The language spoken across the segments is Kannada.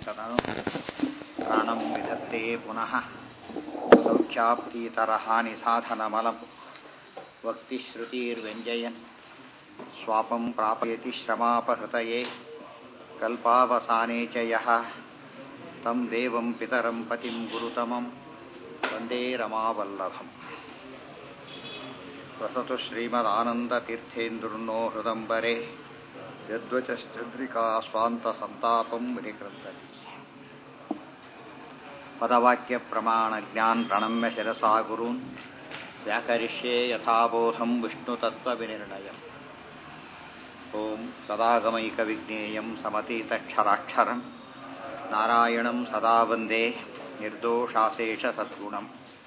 ತದನು ಪ್ರಾಣಂ ವಿಧತ್ತೆ ಪುನಃ ಸೌಖ್ಯಾಪ್ತೀತರಹಾನಿ ಸಾಧನಮಲಂ ವಕ್ತಿಶ್ರುತಿರ್ವ್ಯಂಜಯನ್ ಸ್ವಾಪಂ ಪ್ರಾಪಯತಿ ಶ್ರಮಾಪಹೃತಯೇ ಕಲ್ಪಾವಸಾನೆ ಚ ಯಃ तं देवं पितरं पतिं गुरुतमं वन्दे रमावल्लभम् वसतु श्रीमदानन्दतीर्थेन्दुर्नो हृदम्बरे यद्वचश्चन्द्रिका स्वान्तसन्तापं विनिकृन्तति पदवाक्यप्रमाणज्ञान् प्रणम्य शिरसा गुरून् व्याकरिष्ये यथाबोधं विष्णुतत्त्वविनिर्णयम् ॐ सदागमैकविज्ञेयं समतीतक्षराक्षरम् ನಾರಾಯಣಂ ಸದಾ ವಂದೇ ನಿರ್ದೋಷಾಶೇಷ ಸದ್ಗುಣಂ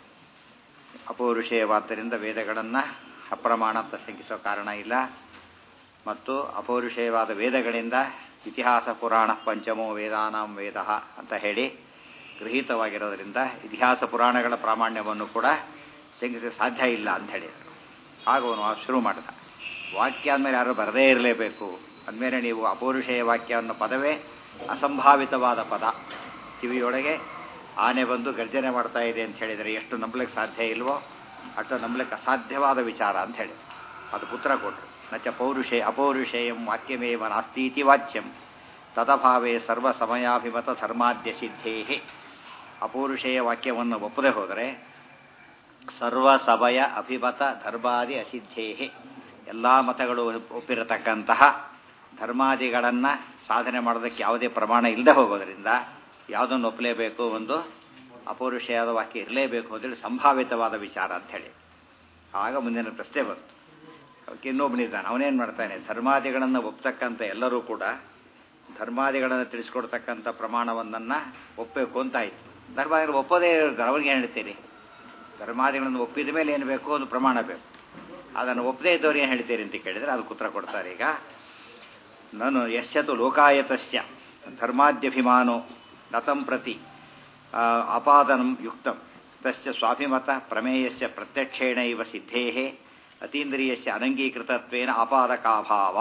ಅಪೌರುಷೇಯವಾದ್ದರಿಂದ ವೇದಗಳನ್ನು ಅಪ್ರಮಾಣ ಅಂತ ಶಂಕಿಸೋ ಕಾರಣ ಇಲ್ಲ ಮತ್ತು ಅಪೌರುಷೇಯವಾದ ವೇದಗಳಿಂದ ಇತಿಹಾಸ ಪುರಾಣ ಪಂಚಮೋ ವೇದಾನಾಂ ವೇದ ಅಂತ ಹೇಳಿ ಗೃಹೀತವಾಗಿರೋದರಿಂದ ಇತಿಹಾಸ ಪುರಾಣಗಳ ಪ್ರಾಮಾಣ್ಯವನ್ನು ಕೂಡ ಶಂಕಿಸಲು ಸಾಧ್ಯ ಇಲ್ಲ ಅಂತ ಹೇಳಿದರು ಆಗ ಅವನು ಶುರು ಮಾಡಿದ ವಾಕ್ಯ ಅಂದಮೇಲೆ ಯಾರು ಬರದೇ ಇರಲೇಬೇಕು ಅಂದಮೇಲೆ ನೀವು ಅಪೌರುಷೇಯ ವಾಕ್ಯ ಅನ್ನೋ ಪದವೇ ಅಸಂಭಾವಿತವಾದ ಪದ ಕಿವಿಯೊಳಗೆ ಆನೆ ಬಂದು ಗರ್ಜನೆ ಮಾಡ್ತಾ ಇದೆ ಅಂತ ಹೇಳಿದರೆ ಎಷ್ಟು ನಂಬಲಿಕ್ಕೆ ಸಾಧ್ಯ ಇಲ್ವೋ ಅಷ್ಟು ನಂಬಲಿಕ್ಕೆ ಅಸಾಧ್ಯವಾದ ವಿಚಾರ ಅಂತ ಹೇಳಿ ಅದು ಪುತ್ರ ಕೊಟ್ಟರು ನಚ ಪೌರುಷೇ ಅಪೌರುಷೇಯಂ ವಾಕ್ಯಮೇವ ನಾಸ್ತೀತಿ ವಾಚ್ಯಂ ತದಭಾವೇ ಸರ್ವ ಸಮಯಾಭಿಮತ ಧರ್ಮಾದ್ಯ ಸಿದ್ಧೇ ಅಪೌರುಷೇಯ ವಾಕ್ಯವನ್ನು ಒಪ್ಪದೆ ಹೋದರೆ ಸರ್ವ ಸಭಯ ಅಭಿಮತ ಧರ್ಮಾದಿ ಅಸಿದ್ಧೇ ಎಲ್ಲ ಮತಗಳು ಒಪ್ಪಿರತಕ್ಕಂತಹ ಧರ್ಮಾದಿಗಳನ್ನು ಸಾಧನೆ ಮಾಡೋದಕ್ಕೆ ಯಾವುದೇ ಪ್ರಮಾಣ ಇಲ್ಲದೆ ಹೋಗೋದ್ರಿಂದ ಯಾವುದನ್ನು ಒಪ್ಪಲೇಬೇಕು ಒಂದು ಅಪೌರುಷೆಯಾದ ವಾಕ್ಯ ಇರಲೇಬೇಕು ಅಂತೇಳಿ ಸಂಭಾವಿತವಾದ ವಿಚಾರ ಅಂತ ಹೇಳಿ ಆಗ ಮುಂದಿನ ಪ್ರಶ್ನೆ ಬಂತು ಅವಕ್ಕೆ ಇನ್ನೊಬ್ಬನಿದ್ದಾನೆ ಅವನೇನು ಮಾಡ್ತಾನೆ ಧರ್ಮಾದಿಗಳನ್ನು ಒಪ್ತಕ್ಕಂಥ ಎಲ್ಲರೂ ಕೂಡ ಧರ್ಮಾದಿಗಳನ್ನು ತಿಳಿಸ್ಕೊಡ್ತಕ್ಕಂಥ ಪ್ರಮಾಣವನ್ನ ಒಪ್ಪಬೇಕು ಅಂತ ಆಯ್ತು ಧರ್ಮಾದಿಗಳು ಒಪ್ಪೋದೇ ಇರ್ತಾರೆ ಅವ್ರಿಗೆ ಏನು ಹೇಳ್ತೀರಿ ಧರ್ಮಾದಿಗಳನ್ನು ಒಪ್ಪಿದ ಮೇಲೆ ಏನು ಬೇಕು ಒಂದು ಪ್ರಮಾಣ ಬೇಕು ಅದನ್ನು ಒಪ್ಪದೇ ಇದ್ದವ್ರು ಏನು ಹೇಳ್ತೀರಿ ಅಂತ ಕೇಳಿದರೆ ಅದಕ್ಕೆ ಉತ್ತರ ಕೊಡ್ತಾರೆ ಈಗ ನಾನು ಯಶ್ಯತು ಲೋಕಾಯತಸ್ಯ ಧರ್ಮಾದ್ಯಭಿಮಾನೋ ನತಂ ಪ್ರತಿ ಅಪಾದನಂ ಯುಕ್ತಂ ತಸ್ಯ ಸ್ವಾಭಿಮತ ಪ್ರಮೇಯಸ್ಯ ಪ್ರತ್ಯಕ್ಷೇಣ ಇವ ಸಿದ್ಧೇ ಅತೀಂದ್ರಿಯಸ್ಯ ಅನಂಗೀಕೃತತ್ವೇನ ಆಪಾದಕಾಭಾವ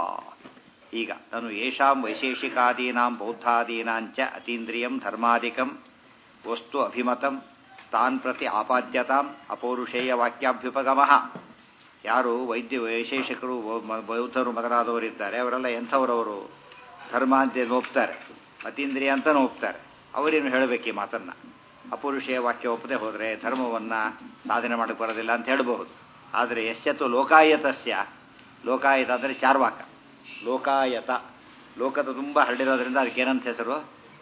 ಈಗ ನಾನು ಯೇಷಾಂ ವೈಶೇಷಿಕಾದೀನಾಂ ಬೌದ್ಧಾದೀನಾಂಚ ಅತೀಂದ್ರಿಯಂ ಧರ್ಮಾದಿಕಂ ವಸ್ತು ಅಭಿಮತಂ ತಾನ್ ಪ್ರತಿ ಆಪಾದ್ಯತಾಂ ಅಪೌರುಷೇಯ ವಾಕ್ಯಾಭ್ಯುಪಗಮಃ ಯಾರು ವೈದ್ಯ ವೈಶೇಷಿಕರು ಬೌದ್ಧರು ಮೊದಲಾದವರಿದ್ದಾರೆ ಅವರೆಲ್ಲ ಎಂಥವರವರು ಧರ್ಮ ಅಂತ ಒಪ್ತಾರೆ ಅತೀಂದ್ರಿಯ ಅಂತಲೂ ಒಪ್ತಾರೆ ಅವರೇನು ಹೇಳಬೇಕು ಈ ಮಾತನ್ನು ಅಪುರುಷೆಯ ವಾಕ್ಯ ಒಪ್ಪದೆ ಹೋದರೆ ಧರ್ಮವನ್ನು ಸಾಧನೆ ಮಾಡಕ್ಕೆ ಬರೋದಿಲ್ಲ ಅಂತ ಹೇಳಬಹುದು ಆದರೆ ಯಶ್ಯತು ಲೋಕಾಯತಸ್ಯ ಲೋಕಾಯತ ಅಂದರೆ ಚಾರ್ವಾಕ ಲೋಕಾಯತ ಲೋಕದ ತುಂಬ ಹರಡಿರೋದ್ರಿಂದ ಅದಕ್ಕೆ ಏನಂತ ಹೆಸರು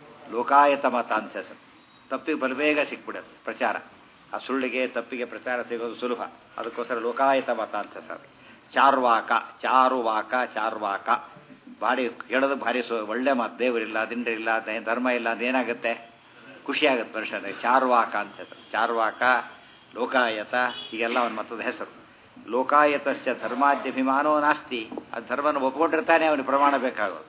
ಲೋಕಾಯತ ಮತ ಅಂತ ಹೆಸರು ತಪ್ಪಿಗೆ ಬಲಬೇಗ ಸಿಕ್ಬಿಡುತ್ತೆ ಪ್ರಚಾರ ಆ ಸುಳ್ಳಿಗೆ ತಪ್ಪಿಗೆ ಪ್ರಚಾರ ಸಿಗೋದು ಸುಲಭ ಅದಕ್ಕೋಸ್ಕರ ಲೋಕಾಯತ ಮತ ಅಂತ ಸರ್ ಚಾರ್ವಾಕ ಚಾರುವಾಕ ಚಾರ್ವಾಕ ಭಾರಿ ಹೇಳೋದು ಭಾರಿ ಸು ಒಳ್ಳೆ ಮಾತು ದೇವರಿಲ್ಲ ದಿಂಡ್ರಿಲ್ಲ ಧರ್ಮ ಇಲ್ಲ ಅದೇನಾಗುತ್ತೆ ಖುಷಿ ಆಗುತ್ತೆ ಮನುಷ್ಯನಿಗೆ ಚಾರ್ವಾಕ ಅಂತ ಹೆಸರು ಚಾರ್ವಾಕ ಲೋಕಾಯತ ಹೀಗೆಲ್ಲ ಅವನ ಮತದ ಹೆಸರು ಲೋಕಾಯತಸ್ಯ ಧರ್ಮಾದ್ಯಭಿಮಾನೋ ನಾಸ್ತಿ ಅದು ಧರ್ಮನ ಒಪ್ಕೊಂಡಿರ್ತಾನೆ ಅವನಿಗೆ ಪ್ರಮಾಣ ಬೇಕಾಗೋದು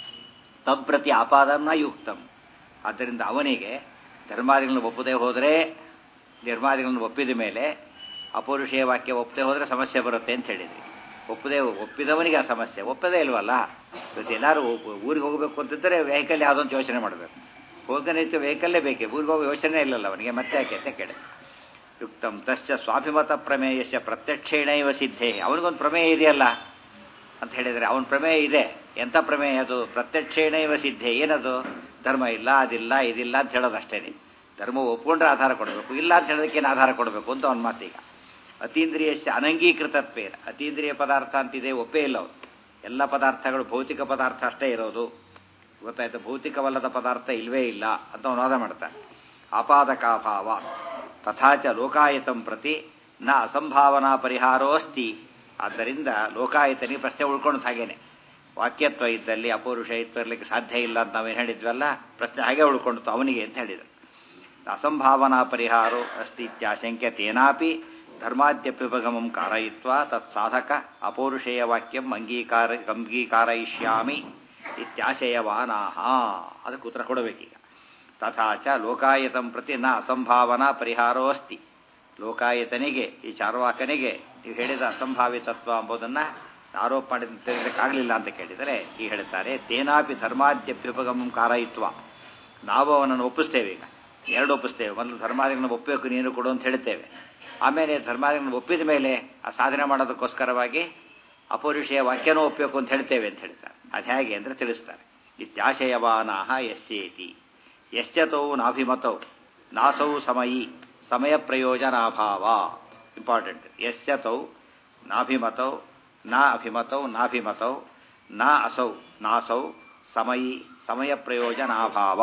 ತಬ್ಪ್ರತಿ ಆಪಾದನ ಯುಕ್ತಂ ಆದ್ದರಿಂದ ಅವನಿಗೆ ಧರ್ಮಾದಿಗಳನ್ನು ಒಪ್ಪದೇ ಹೋದರೆ ನಿರ್ಮಾದಿಗಳನ್ನು ಒಪ್ಪಿದ ಮೇಲೆ ಅಪೌರುಷೇಯ ವಾಕ್ಯ ಒಪ್ಪದೆ ಹೋದರೆ ಸಮಸ್ಯೆ ಬರುತ್ತೆ ಅಂತ ಹೇಳಿದ್ವಿ ಒಪ್ಪದೆ ಒಪ್ಪಿದವನಿಗೆ ಆ ಸಮಸ್ಯೆ ಒಪ್ಪದೇ ಇಲ್ವಲ್ಲ ಇವತ್ತು ಎಲ್ಲರೂ ಊರಿಗೆ ಹೋಗಬೇಕು ಅಂತಿದ್ದರೆ ವೆಹಿಕಲ್ ಯಾವುದೊಂದು ಯೋಚನೆ ಮಾಡಬೇಕು ಹೋಗನೇ ಇತ್ತು ವೆಹಿಕಲ್ಲೇ ಬೇಕೆ ಊರಿಗೆ ಹೋಗೋ ಯೋಚನೆ ಇಲ್ಲಲ್ಲ ಅವನಿಗೆ ಮತ್ತೆ ಯಾಕೆ ಅಂತ ಕೇಳಿ ಯುಕ್ತಂ ತಸ್ಯ ಸ್ವಾಭಿಮತ ಪ್ರಮೇಯಸ್ಯ ಪ್ರತ್ಯಕ್ಷೇಣ ಇವ ಸಿದ್ಧೇ ಅವನಿಗೊಂದು ಪ್ರಮೇಯ ಇದೆಯಲ್ಲ ಅಂತ ಹೇಳಿದರೆ ಅವನ ಪ್ರಮೇಯ ಇದೆ ಎಂಥ ಪ್ರಮೇಯ ಅದು ಪ್ರತ್ಯಕ್ಷೇಣ ಇವ ಸಿದ್ಧೇ ಏನದು ಧರ್ಮ ಇಲ್ಲ ಅದಿಲ್ಲ ಇದಿಲ್ಲ ಅಂತ ಹೇಳೋದಷ್ಟೇ ಧರ್ಮ ಒಪ್ಕೊಂಡ್ರೆ ಆಧಾರ ಕೊಡಬೇಕು ಇಲ್ಲ ಅಂತ ಹೇಳೋದಕ್ಕೆ ಏನು ಆಧಾರ ಕೊಡಬೇಕು ಅಂತ ಅವನ ಮಾತೀಗ ಅತೀಂದ್ರಿಯಸ್ಯ ಅನಂಗೀಕೃತತ್ವೇನ ಅತೀಂದ್ರಿಯ ಪದಾರ್ಥ ಅಂತಿದೆ ಒಪ್ಪೇ ಇಲ್ಲ ಅವನು ಎಲ್ಲ ಪದಾರ್ಥಗಳು ಭೌತಿಕ ಪದಾರ್ಥ ಅಷ್ಟೇ ಇರೋದು ಗೊತ್ತಾಯ್ತು ಭೌತಿಕವಲ್ಲದ ಪದಾರ್ಥ ಇಲ್ವೇ ಇಲ್ಲ ಅಂತ ಅವನು ವಾದ ಮಾಡ್ತಾನೆ ಆಪಾದಕಾಭಾವ ತಥಾಚ ಲೋಕಾಯತಂ ಪ್ರತಿ ನ ಅಸಂಭಾವನಾ ಪರಿಹಾರೋ ಅಸ್ತಿ ಆದ್ದರಿಂದ ಲೋಕಾಯತನಿಗೆ ಪ್ರಶ್ನೆ ಉಳ್ಕೊಂಡು ಹಾಗೇನೆ ವಾಕ್ಯತ್ವ ಇದ್ದಲ್ಲಿ ಅಪೌರುಷ ಇತ್ತು ಇರಲಿಕ್ಕೆ ಸಾಧ್ಯ ಇಲ್ಲ ಅಂತ ನಾವೇನು ಹೇಳಿದ್ವಲ್ಲ ಪ್ರಶ್ನೆ ಹಾಗೆ ಉಳ್ಕೊಂಡಿತ್ತು ಅವನಿಗೆ ಅಂತ ಹೇಳಿದರು ಅಸಂಭಾವನಾ ಪರಿಹಾರೋ ಅಸ್ತಿ ಇತ್ಯಾಶಂಕ್ಯ ತೇನಾಪಿ ಧರ್ಮಾದ್ಯಪ್ಯುಪಗಮಂ ಕಾರಯಿತ್ವ ತತ್ ಸಾಧಕ ಅಪೌರುಷೇಯ ವಾಕ್ಯಂ ಅಂಗೀಕಾರ ಅಂಗೀಕಾರಯಿಷ್ಯಾಮಿ ಇತ್ಯಾಶಯವಾನಾಹ ಅದಕ್ಕೆ ಉತ್ತರ ಕೊಡಬೇಕೀಗ ತಥಾಚ ಲೋಕಾಯತಂ ಪ್ರತಿ ನ ಅಸಂಭಾವನಾ ಪರಿಹಾರೋ ಅಸ್ತಿ ಲೋಕಾಯತನಿಗೆ ಈ ಚಾರ್ವಾಕನಿಗೆ ನೀವು ಹೇಳಿದ ಅಸಂಭಾವಿತತ್ವ ಎಂಬುದನ್ನು ಆರೋಪ ಮಾಡಿದ ತಿಳಿಲಿಕ್ಕಾಗಲಿಲ್ಲ ಅಂತ ಕೇಳಿದರೆ ಈ ಹೇಳ್ತಾರೆ ತೇನಾಪಿ ಧರ್ಮಾದ್ಯಪ್ಯುಪಗಮಂ ಕಾರಯಿತ್ವ ನಾವು ಅವನನ್ನು ಒಪ್ಪಿಸ್ತೇವೆ ಈಗ ಎರಡು ಒಪ್ಪಿಸ್ತೇವೆ ಮೊದಲು ಧರ್ಮಾದಿಗಳನ್ನ ಒಪ್ಪಬೇಕು ನೀನು ಕೊಡು ಅಂತ ಹೇಳ್ತೇವೆ ಆಮೇಲೆ ಧರ್ಮಾದಿಗಳನ್ನ ಒಪ್ಪಿದ ಮೇಲೆ ಆ ಸಾಧನೆ ಮಾಡೋದಕ್ಕೋಸ್ಕರವಾಗಿ ಅಪೌರುಷೆಯ ವಾಕ್ಯನೂ ಒಪ್ಪಬೇಕು ಅಂತ ಹೇಳ್ತೇವೆ ಅಂತ ಹೇಳ್ತಾರೆ ಅದು ಹೇಗೆ ಅಂದರೆ ತಿಳಿಸ್ತಾರೆ ಇತ್ಯಾಶಯವಾನಾಹ ಯಸ್ಯೇತಿ ಯಶ್ಚತೌ ನಾಭಿಮತೌ ನಾಸೌ ಸಮಯಿ ಸಮಯ ಪ್ರಯೋಜನಾಭಾವ ಇಂಪಾರ್ಟೆಂಟ್ ಯಶ್ಚತೌ ನಾಭಿಮತೌ ನಾ ಅಭಿಮತೌ ನಾಭಿಮತೌ ನಾ ಅಸೌ ನಾಸೌ ಸಮಯಿ ಸಮಯ ಪ್ರಯೋಜನಾಭಾವ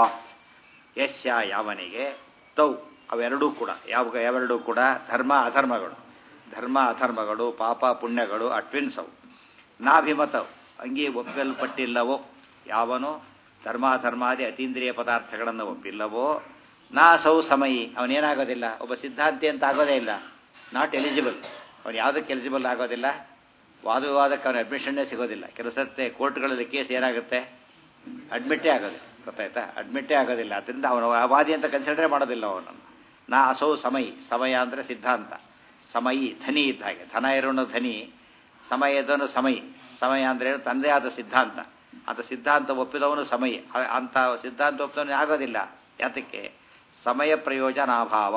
ಯಶ್ಯ ಯಾವನಿಗೆ ತೌ ಅವೆರಡೂ ಕೂಡ ಯಾವ ಯಾವೆರಡೂ ಕೂಡ ಧರ್ಮ ಅಧರ್ಮಗಳು ಧರ್ಮ ಅಧರ್ಮಗಳು ಪಾಪ ಪುಣ್ಯಗಳು ಅಟ್ವಿನ್ಸವು ನಾಭಿಮತವು ಅಂಗಿ ಒಪ್ಪಲ್ಪಟ್ಟಿಲ್ಲವೋ ಯಾವನು ಧರ್ಮಾಧರ್ಮಾದಿ ಅತೀಂದ್ರಿಯ ಪದಾರ್ಥಗಳನ್ನು ಒಪ್ಪಿಲ್ಲವೋ ನಾ ಸೌ ಸಮಯಿ ಅವನೇನಾಗೋದಿಲ್ಲ ಒಬ್ಬ ಸಿದ್ಧಾಂತಿ ಅಂತ ಆಗೋದೇ ಇಲ್ಲ ನಾಟ್ ಎಲಿಜಿಬಲ್ ಅವನು ಯಾವುದಕ್ಕೆ ಎಲಿಜಿಬಲ್ ಆಗೋದಿಲ್ಲ ವಾದವಿವಾದಕ್ಕೆ ಅವನ ಅಡ್ಮಿಷನ್ನೇ ಸಿಗೋದಿಲ್ಲ ಕೆಲವು ಸತ್ತೆ ಕೋರ್ಟ್ಗಳಲ್ಲಿ ಕೇಸ್ ಏನಾಗುತ್ತೆ ಅಡ್ಮಿಟ್ಟೇ ಆಗೋದಿಲ್ಲ ಗೊತ್ತಾಯ್ತಾ ಅಡ್ಮಿಟ್ಟೇ ಆಗೋದಿಲ್ಲ ಅದರಿಂದ ಅವನು ವಾದಿ ಅಂತ ಕನ್ಸಿಡರೇ ಮಾಡೋದಿಲ್ಲ ಅವನನ್ನು ನಾ ಅಸೌ ಸಮಯಿ ಸಮಯ ಅಂದರೆ ಸಿದ್ಧಾಂತ ಸಮಯಿ ಧನಿ ಇದ್ದ ಹಾಗೆ ಧನ ಇರೋನು ಧನಿ ಸಮಯದನು ಸಮಯಿ ಸಮಯ ಅಂದರೆ ತಂದೆ ಆದ ಸಿದ್ಧಾಂತ ಅಂತ ಸಿದ್ಧಾಂತ ಒಪ್ಪಿದವನು ಸಮಯ ಅಂತ ಸಿದ್ಧಾಂತ ಒಪ್ಪಿದವನು ಆಗೋದಿಲ್ಲ ಯಾತಕ್ಕೆ ಸಮಯ ಪ್ರಯೋಜನಾಭಾವ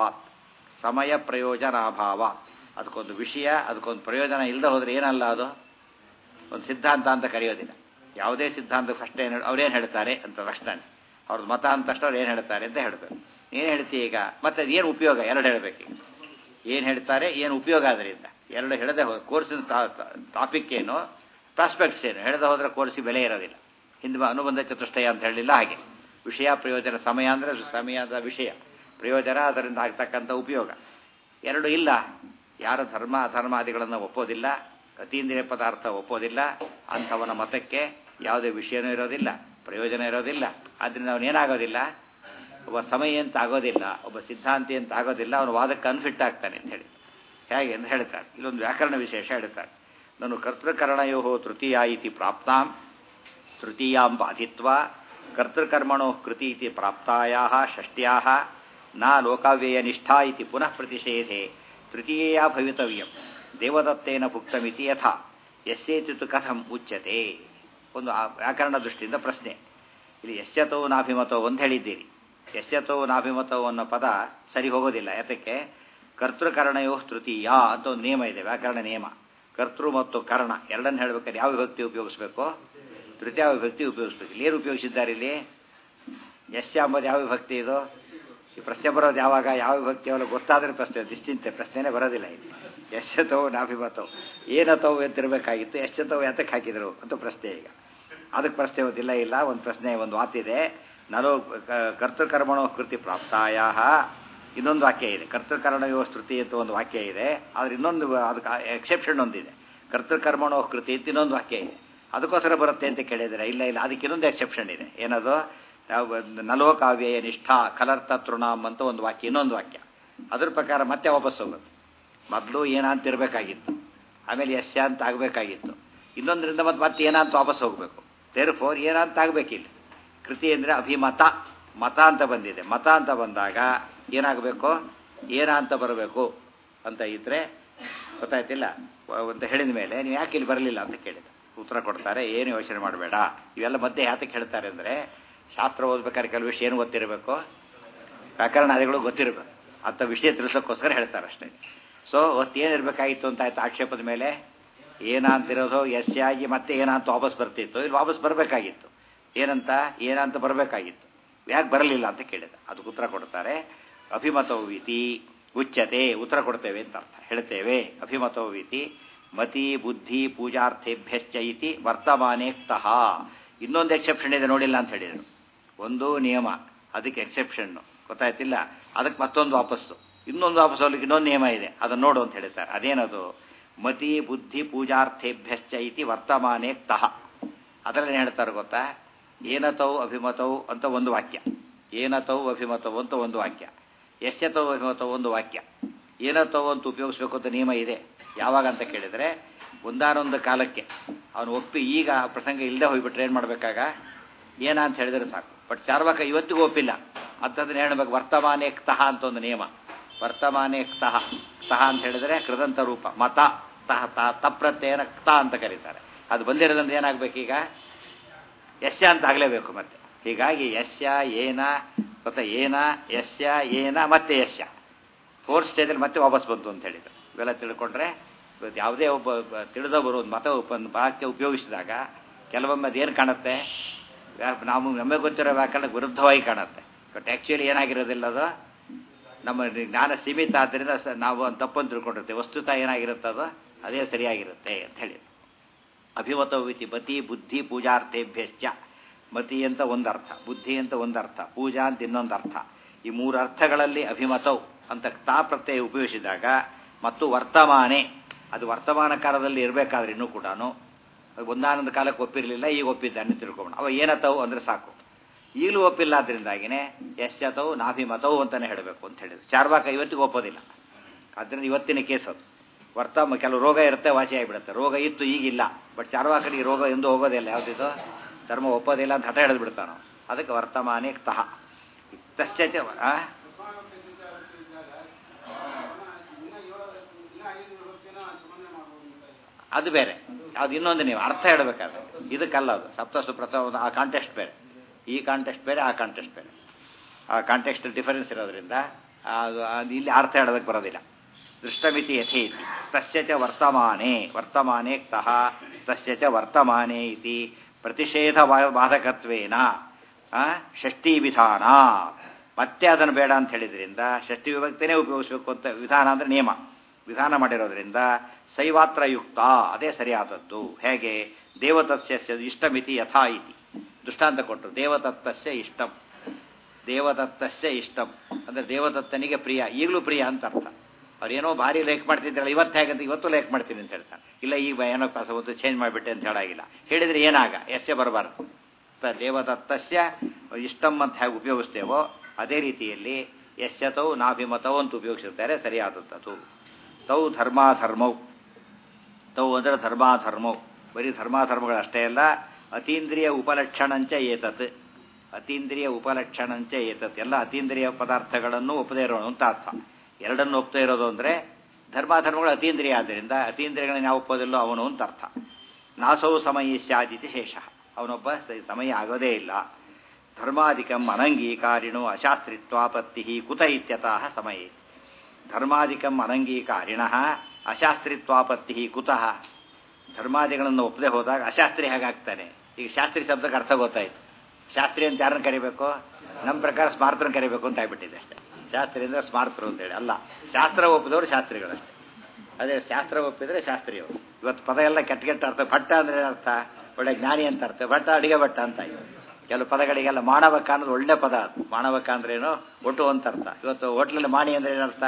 ಸಮಯ ಪ್ರಯೋಜನಾಭಾವ ಅದಕ್ಕೊಂದು ವಿಷಯ ಅದಕ್ಕೊಂದು ಪ್ರಯೋಜನ ಇಲ್ಲದೆ ಹೋದ್ರೆ ಏನಲ್ಲ ಅದು ಒಂದು ಸಿದ್ಧಾಂತ ಅಂತ ಕರೆಯೋದಿಲ್ಲ ಯಾವುದೇ ಸಿದ್ಧಾಂತ ಫಸ್ಟ್ ಏನು ಅವ್ರೇನು ಹೇಳ್ತಾರೆ ಅಂತ ತಕ್ಷಣ ಅವ್ರದ್ದು ಮತ ಅಂತ ತಕ್ಷಣ ಅವ್ರು ಏನು ಹೇಳ್ತಾರೆ ಅಂತ ಹೇಳ್ತಾರೆ ಏನು ಹೇಳ್ತೀವಿ ಈಗ ಮತ್ತೆ ಏನು ಉಪಯೋಗ ಎರಡು ಹೇಳಬೇಕೀಗ ಏನು ಹೇಳ್ತಾರೆ ಏನು ಉಪಯೋಗ ಅದರಿಂದ ಎರಡು ಹೇಳದೆ ಕೋರ್ಸಿನ ಟಾಪಿಕ್ ಏನು ಪ್ರಾಸ್ಪೆಕ್ಟ್ಸ್ ಏನು ಹೇಳದೆ ಹೋದ್ರೆ ಕೋರ್ಸಿಗೆ ಬೆಲೆ ಇರೋದಿಲ್ಲ ಹಿಂದೆ ಅನುಬಂಧ ಚತುಷ್ಟಯ ಅಂತ ಹೇಳಲಿಲ್ಲ ಹಾಗೆ ವಿಷಯ ಪ್ರಯೋಜನ ಸಮಯ ಅಂದರೆ ಸಮಯದ ವಿಷಯ ಪ್ರಯೋಜನ ಅದರಿಂದ ಆಗ್ತಕ್ಕಂಥ ಉಪಯೋಗ ಎರಡು ಇಲ್ಲ ಯಾರ ಧರ್ಮ ಅಧರ್ಮಾದಿಗಳನ್ನು ಒಪ್ಪೋದಿಲ್ಲ ಅತೀಂದ್ರಿಯ ಪದಾರ್ಥ ಒಪ್ಪೋದಿಲ್ಲ ಅಂಥವನ ಮತಕ್ಕೆ ಯಾವುದೇ ವಿಷಯನೂ ಇರೋದಿಲ್ಲ ಪ್ರಯೋಜನ ಇರೋದಿಲ್ಲ ಆದ್ದರಿಂದ ಅವನೇನಾಗೋದಿಲ್ಲ ಒಬ್ಬ ಸಮಯ ಅಂತ ಆಗೋದಿಲ್ಲ ಒಬ್ಬ ಸಿದ್ಧಾಂತಿ ಅಂತ ಆಗೋದಿಲ್ಲ ಅವನು ವಾದಕ್ಕೆ ಅನ್ಫಿಟ್ ಆಗ್ತಾನೆ ಅಂತ ಹೇಳಿ ಹೇಗೆ ಅಂತ ಹೇಳ್ತಾರೆ ಇಲ್ಲೊಂದು ವ್ಯಾಕರಣ ವಿಶೇಷ ಹೇಳ್ತಾರೆ ನಾನು ಕರ್ತೃಕರಣಯೋ ತೃತೀಯ ಇತಿ ಪ್ರಾಪ್ತಾಂ ತೃತೀಯಾಂ ಬಾಧಿತ್ವ ಕರ್ತೃಕರ್ಮಣೋ ಕೃತಿ ಇತಿ ಪ್ರಾಪ್ತಾಯಾ ಷಷ್ಟ್ಯಾ ನ ಲೋಕಾವ್ಯಯ ನಿಷ್ಠಾ ಇತಿ ಪುನಃ ಪ್ರತಿಷೇಧೆ ತೃತೀಯ ಭವಿತವ್ಯಂ ದೇವದತ್ತೇನ ಭುಕ್ತಮಿತಿ ಯಥಾ ಯಸ್ಯೇತಿತು ಕಥಂ ಉಚ್ಯತೆ ಒಂದು ವ್ಯಾಕರಣ ದೃಷ್ಟಿಯಿಂದ ಪ್ರಶ್ನೆ ಇಲ್ಲಿ ಯಶ್ಯತೋ ನಾಭಿಮತೋ ಅಂತ ಹೇಳಿದ್ದೀರಿ ಯಶ್ಯತೋ ನಾಭಿಮತೋ ಅನ್ನೋ ಪದ ಸರಿ ಹೋಗೋದಿಲ್ಲ ಯಾತಕ್ಕೆ ಕರ್ತೃಕರಣಯೋ ತೃತೀಯ ಅಂತ ಒಂದು ನಿಯಮ ಇದೆ ವ್ಯಾಕರಣ ನಿಯಮ ಕರ್ತೃ ಮತ್ತು ಕರ್ಣ ಎರಡನ್ನು ಹೇಳ್ಬೇಕಾದ್ರೆ ಯಾವ ವಿಭಕ್ತಿ ಉಪಯೋಗಿಸ್ಬೇಕು ತೃತೀಯ ವಿಭಕ್ತಿ ಉಪಯೋಗಿಸ್ಬೇಕು ಇಲ್ಲಿ ಏನು ಉಪಯೋಗಿಸಿದ್ದಾರೆ ಇಲ್ಲಿ ಯಶ್ಯ ಅಂಬುದು ಯಾವ ವಿಭಕ್ತಿ ಇದು ಈ ಪ್ರಶ್ನೆ ಬರೋದು ಯಾವಾಗ ಯಾವ ವಿಭಕ್ತಿ ಅವೆಲ್ಲ ಗೊತ್ತಾದ್ರೆ ಪ್ರಶ್ನೆ ನಿಶ್ಚಿಂತೆ ಪ್ರಶ್ನೆನೇ ಬರೋದಿಲ್ಲ ಇಲ್ಲಿ ಯಶತವು ನಾಭಿಮತವು ಏನತವು ಎಂತಿರಬೇಕಾಗಿತ್ತು ಎಷ್ಟತವು ಯಾತಕ್ಕೆ ಹಾಕಿದರು ಅಂತ ಪ್ರಶ್ನೆ ಈಗ ಅದಕ್ಕೆ ಪ್ರಶ್ನೆ ಓದಿಲ್ಲ ಇಲ್ಲ ಒಂದು ಪ್ರಶ್ನೆ ಒಂದು ಮಾತಿದೆ ನಲೋ ಕರ್ತೃಕರ್ಮಣೋ ಕೃತಿ ಪ್ರಾಪ್ತಾಯ ಇನ್ನೊಂದು ವಾಕ್ಯ ಇದೆ ಕರ್ತೃಕರ್ಣಯೋ ಸ್ತೃತಿ ಅಂತ ಒಂದು ವಾಕ್ಯ ಇದೆ ಆದ್ರೆ ಇನ್ನೊಂದು ಅದಕ್ಕೆ ಎಕ್ಸೆಪ್ಷನ್ ಒಂದಿದೆ ಕರ್ತೃಕರ್ಮಣೋ ಕೃತಿ ಅಂತ ಇನ್ನೊಂದು ವಾಕ್ಯ ಇದೆ ಅದಕ್ಕೋಸ್ಕರ ಬರುತ್ತೆ ಅಂತ ಕೇಳಿದರೆ ಇಲ್ಲ ಇಲ್ಲ ಅದಕ್ಕೆ ಇನ್ನೊಂದು ಎಕ್ಸೆಪ್ಷನ್ ಇದೆ ಏನದು ನಲೋಕಾವ್ಯಯ ನಿಷ್ಠಾ ಕಲರ್ತ ತೃಣಾಮ್ ಅಂತ ಒಂದು ವಾಕ್ಯ ಇನ್ನೊಂದು ವಾಕ್ಯ ಅದ್ರ ಪ್ರಕಾರ ಮತ್ತೆ ವಾಪಸ್ ಹೋಗುತ್ತೆ ಮೊದಲು ಏನಂತ ಇರಬೇಕಾಗಿತ್ತು ಆಮೇಲೆ ಯಶ್ಯ ಅಂತ ಆಗಬೇಕಾಗಿತ್ತು ಇನ್ನೊಂದರಿಂದ ಮತ್ತೆ ಮತ್ತೆ ಏನಂತ ವಾಪಸ್ ಹೋಗಬೇಕು ದೇರ್ ಫೋರ್ ಏನಂತ ಆಗಬೇಕಿಲ್ಲ ಕೃತಿ ಅಂದರೆ ಅಭಿಮತ ಮತ ಅಂತ ಬಂದಿದೆ ಮತ ಅಂತ ಬಂದಾಗ ಏನಾಗಬೇಕು ಏನ ಅಂತ ಬರಬೇಕು ಅಂತ ಇದ್ರೆ ಗೊತ್ತಾಯ್ತಿಲ್ಲ ಅಂತ ಹೇಳಿದ ಮೇಲೆ ನೀವು ಯಾಕೆ ಇಲ್ಲಿ ಬರಲಿಲ್ಲ ಅಂತ ಕೇಳಿದೆ ಉತ್ತರ ಕೊಡ್ತಾರೆ ಏನು ಯೋಚನೆ ಮಾಡಬೇಡ ಇವೆಲ್ಲ ಮಧ್ಯೆ ಯಾತಕ್ಕೆ ಹೇಳ್ತಾರೆ ಅಂದರೆ ಶಾಸ್ತ್ರ ಓದ್ಬೇಕಾದ್ರೆ ಕೆಲವು ವಿಷಯ ಏನು ಗೊತ್ತಿರಬೇಕು ವ್ಯಾಕರಣಾದಿಗಳು ಗೊತ್ತಿರಬೇಕು ಅಂಥ ವಿಷಯ ತಿಳಿಸೋಕ್ಕೋಸ್ಕರ ಹೇಳ್ತಾರೆ ಅಷ್ಟೇ ಸೊ ಏನಿರಬೇಕಾಗಿತ್ತು ಅಂತ ಆಯ್ತು ಆಕ್ಷೇಪದ ಮೇಲೆ ಏನಂತಿರೋದು ಎಸ್ ಆಗಿ ಮತ್ತೆ ಏನಂತ ವಾಪಸ್ ಬರ್ತಿತ್ತು ಇಲ್ಲಿ ವಾಪಸ್ ಬರಬೇಕಾಗಿತ್ತು ಏನಂತ ಏನಂತ ಬರಬೇಕಾಗಿತ್ತು ಯಾಕೆ ಬರಲಿಲ್ಲ ಅಂತ ಕೇಳಿದ ಅದಕ್ಕೆ ಉತ್ತರ ಕೊಡ್ತಾರೆ ಅಭಿಮತೋವಿತಿ ಉಚ್ಚತೆ ಉತ್ತರ ಕೊಡ್ತೇವೆ ಅಂತ ಅರ್ಥ ಹೇಳ್ತೇವೆ ಅಭಿಮತೋವಿತಿ ಮತಿ ಬುದ್ಧಿ ಪೂಜಾರ್ಥೇಭ್ಯಶ್ಚ ಇತಿ ವರ್ತಮಾನೇಕ್ತಃ ಇನ್ನೊಂದು ಎಕ್ಸೆಪ್ಷನ್ ಇದೆ ನೋಡಿಲ್ಲ ಅಂತ ಹೇಳಿದರು ಒಂದು ನಿಯಮ ಅದಕ್ಕೆ ಎಕ್ಸೆಪ್ಷನ್ನು ಗೊತ್ತಾಯ್ತಿಲ್ಲ ಅದಕ್ಕೆ ಮತ್ತೊಂದು ವಾಪಸ್ಸು ಇನ್ನೊಂದು ವಾಪಸ್ ಹೋಗ್ಲಿಕ್ಕೆ ಇನ್ನೊಂದು ನಿಯಮ ಇದೆ ಅದನ್ನು ನೋಡು ಅಂತ ಹೇಳ್ತಾರೆ ಅದೇನದು ಮತಿ ಬುದ್ಧಿ ಪೂಜಾರ್ಥೇಭ್ಯಶ್ಚ ಇತಿ ವರ್ತಮಾನೇ ತಹ ಅದರಲ್ಲಿ ಹೇಳ್ತಾರೆ ಗೊತ್ತಾ ಏನತೌ ಅಭಿಮತೌ ಅಂತ ಒಂದು ವಾಕ್ಯ ಏನತೌ ಅಭಿಮತವು ಅಂತ ಒಂದು ವಾಕ್ಯ ಎಷ್ಟತೌ ಅಭಿಮತವು ಒಂದು ವಾಕ್ಯ ಏನತೌ ಅಂತ ಉಪಯೋಗಿಸ್ಬೇಕು ಅಂತ ನಿಯಮ ಇದೆ ಯಾವಾಗ ಅಂತ ಕೇಳಿದರೆ ಒಂದಾನೊಂದು ಕಾಲಕ್ಕೆ ಅವನು ಒಪ್ಪಿ ಈಗ ಪ್ರಸಂಗ ಇಲ್ಲದೆ ಹೋಗ್ಬಿಟ್ರೆ ಏನು ಮಾಡಬೇಕಾಗ ಏನ ಅಂತ ಹೇಳಿದ್ರೆ ಸಾಕು ಬಟ್ ಚಾರ್ವಾಕ ಇವತ್ತಿಗೂ ಒಪ್ಪಿಲ್ಲ ಅಂಥದ್ದನ್ನ ಹೇಳ್ಬೇಕು ವರ್ತಮಾನೇ ಕ್ತಃ ಅಂತ ಒಂದು ನಿಯಮ ವರ್ತಮಾನೇ ಕ್ತಃ ಕ್ತಃ ಅಂತ ಹೇಳಿದ್ರೆ ಕೃದಂತ ರೂಪ ಮತ ತಹ ತ ತಪ್ರತ್ಯಯನ ಕ್ತ ಅಂತ ಕರೀತಾರೆ ಅದು ಬಂದಿರೋದ್ರಿಂದ ಏನಾಗಬೇಕೀಗ ಯಶ ಅಂತ ಆಗಲೇಬೇಕು ಮತ್ತೆ ಹೀಗಾಗಿ ಯಸ್ಯ ಏನ ಗೊತ್ತಾ ಏನ ಯಸ್ಯ ಏನ ಮತ್ತೆ ಯಸ್ಯ ಫೋರ್ತ್ ಸ್ಟೇಜಲ್ಲಿ ಮತ್ತೆ ವಾಪಸ್ ಬಂತು ಅಂತ ಹೇಳಿದ್ರು ಇವೆಲ್ಲ ತಿಳ್ಕೊಂಡ್ರೆ ಇವತ್ತು ಯಾವುದೇ ಒಬ್ಬ ಒಬ್ಬ ತಿಳಿದವರು ಒಂದು ಮತ ಒಂದು ವಾಕ್ಯ ಉಪಯೋಗಿಸಿದಾಗ ಕೆಲವೊಮ್ಮೆ ಅದೇನು ಕಾಣುತ್ತೆ ವ್ಯಾ- ನಾವು ನಮಗೆ ಗೊತ್ತಿರೋ ವ್ಯಾಕರಣ ವಿರುದ್ಧವಾಗಿ ಕಾಣುತ್ತೆ ಬಟ್ ಆ್ಯಕ್ಚುಲಿ ಏನಾಗಿರೋದಿಲ್ಲ ಅದು ನಮ್ಮ ಜ್ಞಾನ ಸೀಮಿತ ಆದ್ದರಿಂದ ಸ- ನಾವು ಒಂದು ತಪ್ಪನ್ನು ತಿಳ್ಕೊಂಡಿರ್ತೇವೆ ವಸ್ತುತ ಏನಾಗಿರುತ್ತೆ ಅದು ಅದೇ ಸರಿಯಾಗಿರುತ್ತೆ ಅಂತ ಹೇಳಿ ಅಭಿಮತವಿತಿ ಮತಿ ಬುದ್ಧಿ ಪೂಜಾರ್ಥೇಭ್ಯಶ್ಚ ಮತಿ ಅಂತ ಒಂದು ಅರ್ಥ ಬುದ್ಧಿ ಅಂತ ಒಂದು ಅರ್ಥ ಪೂಜಾ ಅಂತ ಇನ್ನೊಂದು ಅರ್ಥ ಈ ಮೂರು ಅರ್ಥಗಳಲ್ಲಿ ಅಭಿಮತವು ಅಂತ ತಾ ಪ್ರತ್ಯಯ ಉಪಯೋಗಿಸಿದಾಗ ಮತ್ತು ವರ್ತಮಾನೆ ಅದು ವರ್ತಮಾನ ಕಾಲದಲ್ಲಿ ಇರಬೇಕಾದ್ರೆ ಇನ್ನೂ ಕೂಡ ಒಂದಾನೊಂದು ಕಾಲಕ್ಕೆ ಒಪ್ಪಿರಲಿಲ್ಲ ಈಗ ಒಪ್ಪಿದ್ದಾನೆ ತಿಳ್ಕೊಂಡು ಅವ ಏನತವು ಅಂದರೆ ಸಾಕು ಈಗಲೂ ಒಪ್ಪಿಲ್ಲ ಅದರಿಂದಾಗಿನೇ ಯಶ್ಚತವು ನಾಭಿಮತವು ಅಂತಾನೆ ಹೇಳಬೇಕು ಅಂತ ಹೇಳಿದ್ರು ಚಾರ್ವಾಕ ಇವತ್ತಿಗೂ ಒಪ್ಪೋದಿಲ್ಲ ಆದ್ದರಿಂದ ಇವತ್ತಿನ ಕೇಸ್ ಅದು ವರ್ತಮ ಕೆಲವು ರೋಗ ಇರುತ್ತೆ ವಾಸಿ ಆಗಿಬಿಡುತ್ತೆ ರೋಗ ಇತ್ತು ಈಗಿಲ್ಲ ಬಟ್ ಚಾರ್ವಾಕನಿಗೆ ರೋಗ ಎಂದು ಹೋಗೋದಿಲ್ಲ ಯಾವುದಿದು ಧರ್ಮ ಒಪ್ಪೋದಿಲ್ಲ ಅಂತ ಹಠ ಹಿಡಿದು ಬಿಡ್ತಾನೋ ಅದಕ್ಕೆ ವರ್ತಮಾನೇ ತಹ ತಶ್ಚ ಆ? ಅದು ಬೇರೆ ಅದು ಇನ್ನೊಂದು ನೀವು ಅರ್ಥ ಹೇಳಬೇಕಾದ್ರೆ ಇದಕ್ಕಲ್ಲ ಅದು ಸಪ್ತಸು ಪ್ರಥಮ ಆ ಕಾಂಟೆಸ್ಟ್ ಬೇರೆ ಈ ಕಾಂಟೆಸ್ಟ್ ಬೇರೆ ಆ ಕಾಂಟೆಸ್ಟ್ ಬೇರೆ ಆ ಕಾಂಟೆಕ್ಸ್ಟ್ ಡಿಫರೆನ್ಸ್ ಇರೋದ್ರಿಂದ ಅದು ಅದು ಇಲ್ಲಿ ಅರ್ಥ ಹೇಳೋದಕ್ಕೆ ಬರೋದಿಲ್ಲ ದೃಷ್ಟಮಿತಿ ಯಥೇತಿ ತಸ್ಯ ಚ ವರ್ತಮಾನೆ ವರ್ತಮಾನೆ ತಹ ತಸ್ಯ ಚ ವರ್ತಮಾನೆ ಇತಿ ಪ್ರತಿಷೇಧ ವಾ- ಬಾಧಕತ್ವೇನ ಆ, ಷಷ್ಠಿ ವಿಧಾನ ಮತ್ತೆ ಅದನ್ನು ಬೇಡ ಅಂತ ಹೇಳಿದ್ರಿಂದ ಷಷ್ಠಿ ವಿಭಕ್ತಿನೇ ಉಪಯೋಗಿಸಬೇಕು ಅಂತ ವಿಧಾನ ಅಂದರೆ ನಿಯಮ ವಿಧಾನ ಮಾಡಿರೋದ್ರಿಂದ ಶೈವಾತ್ರ ಯುಕ್ತ ಅದೇ ಸರಿಯಾದದ್ದು ಹೇಗೆ ದೇವತಸ್ಯ ಇಷ್ಟಮಿತಿ ಯಥಾ ಇತಿ ದೃಷ್ಟಾಂತ ಕೊಟ್ಟರು ದೇವದತ್ತಸ್ಯ ಇಷ್ಟಂ ದೇವದತ್ತಸ್ಯ ಇಷ್ಟಂ ಅಂದರೆ ದೇವದತ್ತನಿಗೆ ಪ್ರಿಯ ಈಗಲೂ ಪ್ರಿಯ ಅಂತ ಅರ್ಥ ಅವ್ರೇನೋ ಭಾರಿ ಲೇಖ ಮಾಡ್ತಿದ್ರಲ್ಲ ಇವತ್ತು ಹೇಗಂತ ಇವತ್ತು ಲೇಖ ಮಾಡ್ತೀನಿ ಅಂತ ಹೇಳ್ತಾನೆ ಇಲ್ಲ ಈಗ ಏನೋ ಪಾಸ ಹೊತ್ತು ಚೇಂಜ್ ಮಾಡಿಬಿಟ್ಟೆ ಅಂತ ಹೇಳಾಗಿಲ್ಲ ಹೇಳಿದ್ರೆ ಏನಾಗ ಎಸ್ಸೆ ಬರಬಾರ್ದು ತ ದೇವದತ್ತಸ್ಯ ಇಷ್ಟಂ ಅಂತ ಹೇಗೆ ಉಪಯೋಗಿಸ್ತೇವೋ ಅದೇ ರೀತಿಯಲ್ಲಿ ಯಶ್ಯತೌ ನಾಭಿಮತವು ಅಂತ ಉಪಯೋಗಿಸುತ್ತಾರೆ ಸರಿಯಾದದ್ದು ತೌ ಧರ್ಮಾಧರ್ಮೌ ತೌ ಅಂದರೆ ಧರ್ಮಾಧರ್ಮವು ಬರೀ ಧರ್ಮಾಧರ್ಮಗಳಷ್ಟೇ ಅಲ್ಲ ಅತೀಂದ್ರಿಯ ಉಪಲಕ್ಷಣಂಚ ಏತತ್ ಅತೀಂದ್ರಿಯ ಉಪಲಕ್ಷಣಂಚ ಏತತ್ ಎಲ್ಲ ಅತೀಂದ್ರಿಯ ಪದಾರ್ಥಗಳನ್ನು ಒಪ್ಪದೇ ಇರೋನು ಅಂತ ಅರ್ಥ ಎರಡನ್ನು ಒಪ್ತಾ ಇರೋದು ಅಂದರೆ ಧರ್ಮಾಧರ್ಮಗಳು ಅತೀಂದ್ರಿಯ ಆದ್ದರಿಂದ ಅತೀಂದ್ರಿಯಗಳನ್ನ ಯಾವ ಒಪ್ಪೋದಿಲ್ಲೋ ಅವನು ಅಂತ ಅರ್ಥ ನಾಸೌ ಸಮಯ ಸ್ಯಾದಿತಿ ಶೇಷ ಅವನೊಬ್ಬ ಸ- ಸಮಯ ಆಗೋದೇ ಇಲ್ಲ ಧರ್ಮಾಧಿಕಂ ಅನಂಗೀಕಾರಿಣೋ ಅಶಾಸ್ತ್ರಿತ್ವಾಪತ್ತಿ ಕುತ ಇತ್ಯತಃ ಸಮಯೇ ಧರ್ಮಾಧಿಕಂ ಅನಂಗೀಕಾರಿಣ ಅಶಾಸ್ತ್ರಿತ್ವಾಪತ್ತಿ ಕುತಃ ಧರ್ಮಾದಿಗಳನ್ನು ಒಪ್ಪದೆ ಹೋದಾಗ ಅಶಾಸ್ತ್ರಿ ಹೇಗಾಗ್ತಾನೆ ಈಗ ಶಾಸ್ತ್ರಿ ಶಬ್ದಕ್ಕೆ ಅರ್ಥ ಗೊತ್ತಾಯ್ತು ಶಾಸ್ತ್ರಿ ಅಂತ ಯಾರನ್ನ ಕರಿಬೇಕು ನಮ್ಮ ಪ್ರಕಾರ ಸ್ಮಾರ್ತರನ್ನ ಕರಿಬೇಕು ಅಂತ ಆಗ್ಬಿಟ್ಟಿದೆ ಅಷ್ಟೇ ಶಾಸ್ತ್ರಿ ಅಂದ್ರೆ ಸ್ಮಾರ್ತರು ಅಂತೇಳಿ ಅಲ್ಲ ಶಾಸ್ತ್ರ ಒಪ್ಪಿದವರು ಶಾಸ್ತ್ರಿಗಳಷ್ಟೇ ಅದೇ ಶಾಸ್ತ್ರ ಒಪ್ಪಿದ್ರೆ ಶಾಸ್ತ್ರಿಯವರು ಇವತ್ತು ಪದ ಎಲ್ಲ ಕೆಟ್ಟ ಕೆಟ್ಟ ಅರ್ಥ ಭಟ್ಟ ಅಂದ್ರೆ ಅರ್ಥ ಒಳ್ಳೆ ಜ್ಞಾನಿ ಅಂತ ಅರ್ಥ ಭಟ್ಟ ಅಡಿಗೆ ಭಟ್ಟ ಅಂತ ಆಯ್ತು ಕೆಲವು ಪದಗಳಿಗೆಲ್ಲ ಮಾನವಕ ಅನ್ನೋದು ಒಳ್ಳೆ ಪದ ಅದು ಮಾನವಕ ಅಂದ್ರೇನು ಒಟ್ಟು ಅಂತ ಅರ್ಥ ಇವತ್ತು ಹೋಟ್ಲಲ್ಲಿ ಮಾಣಿ ಅಂದ್ರೆ ಏನರ್ಥ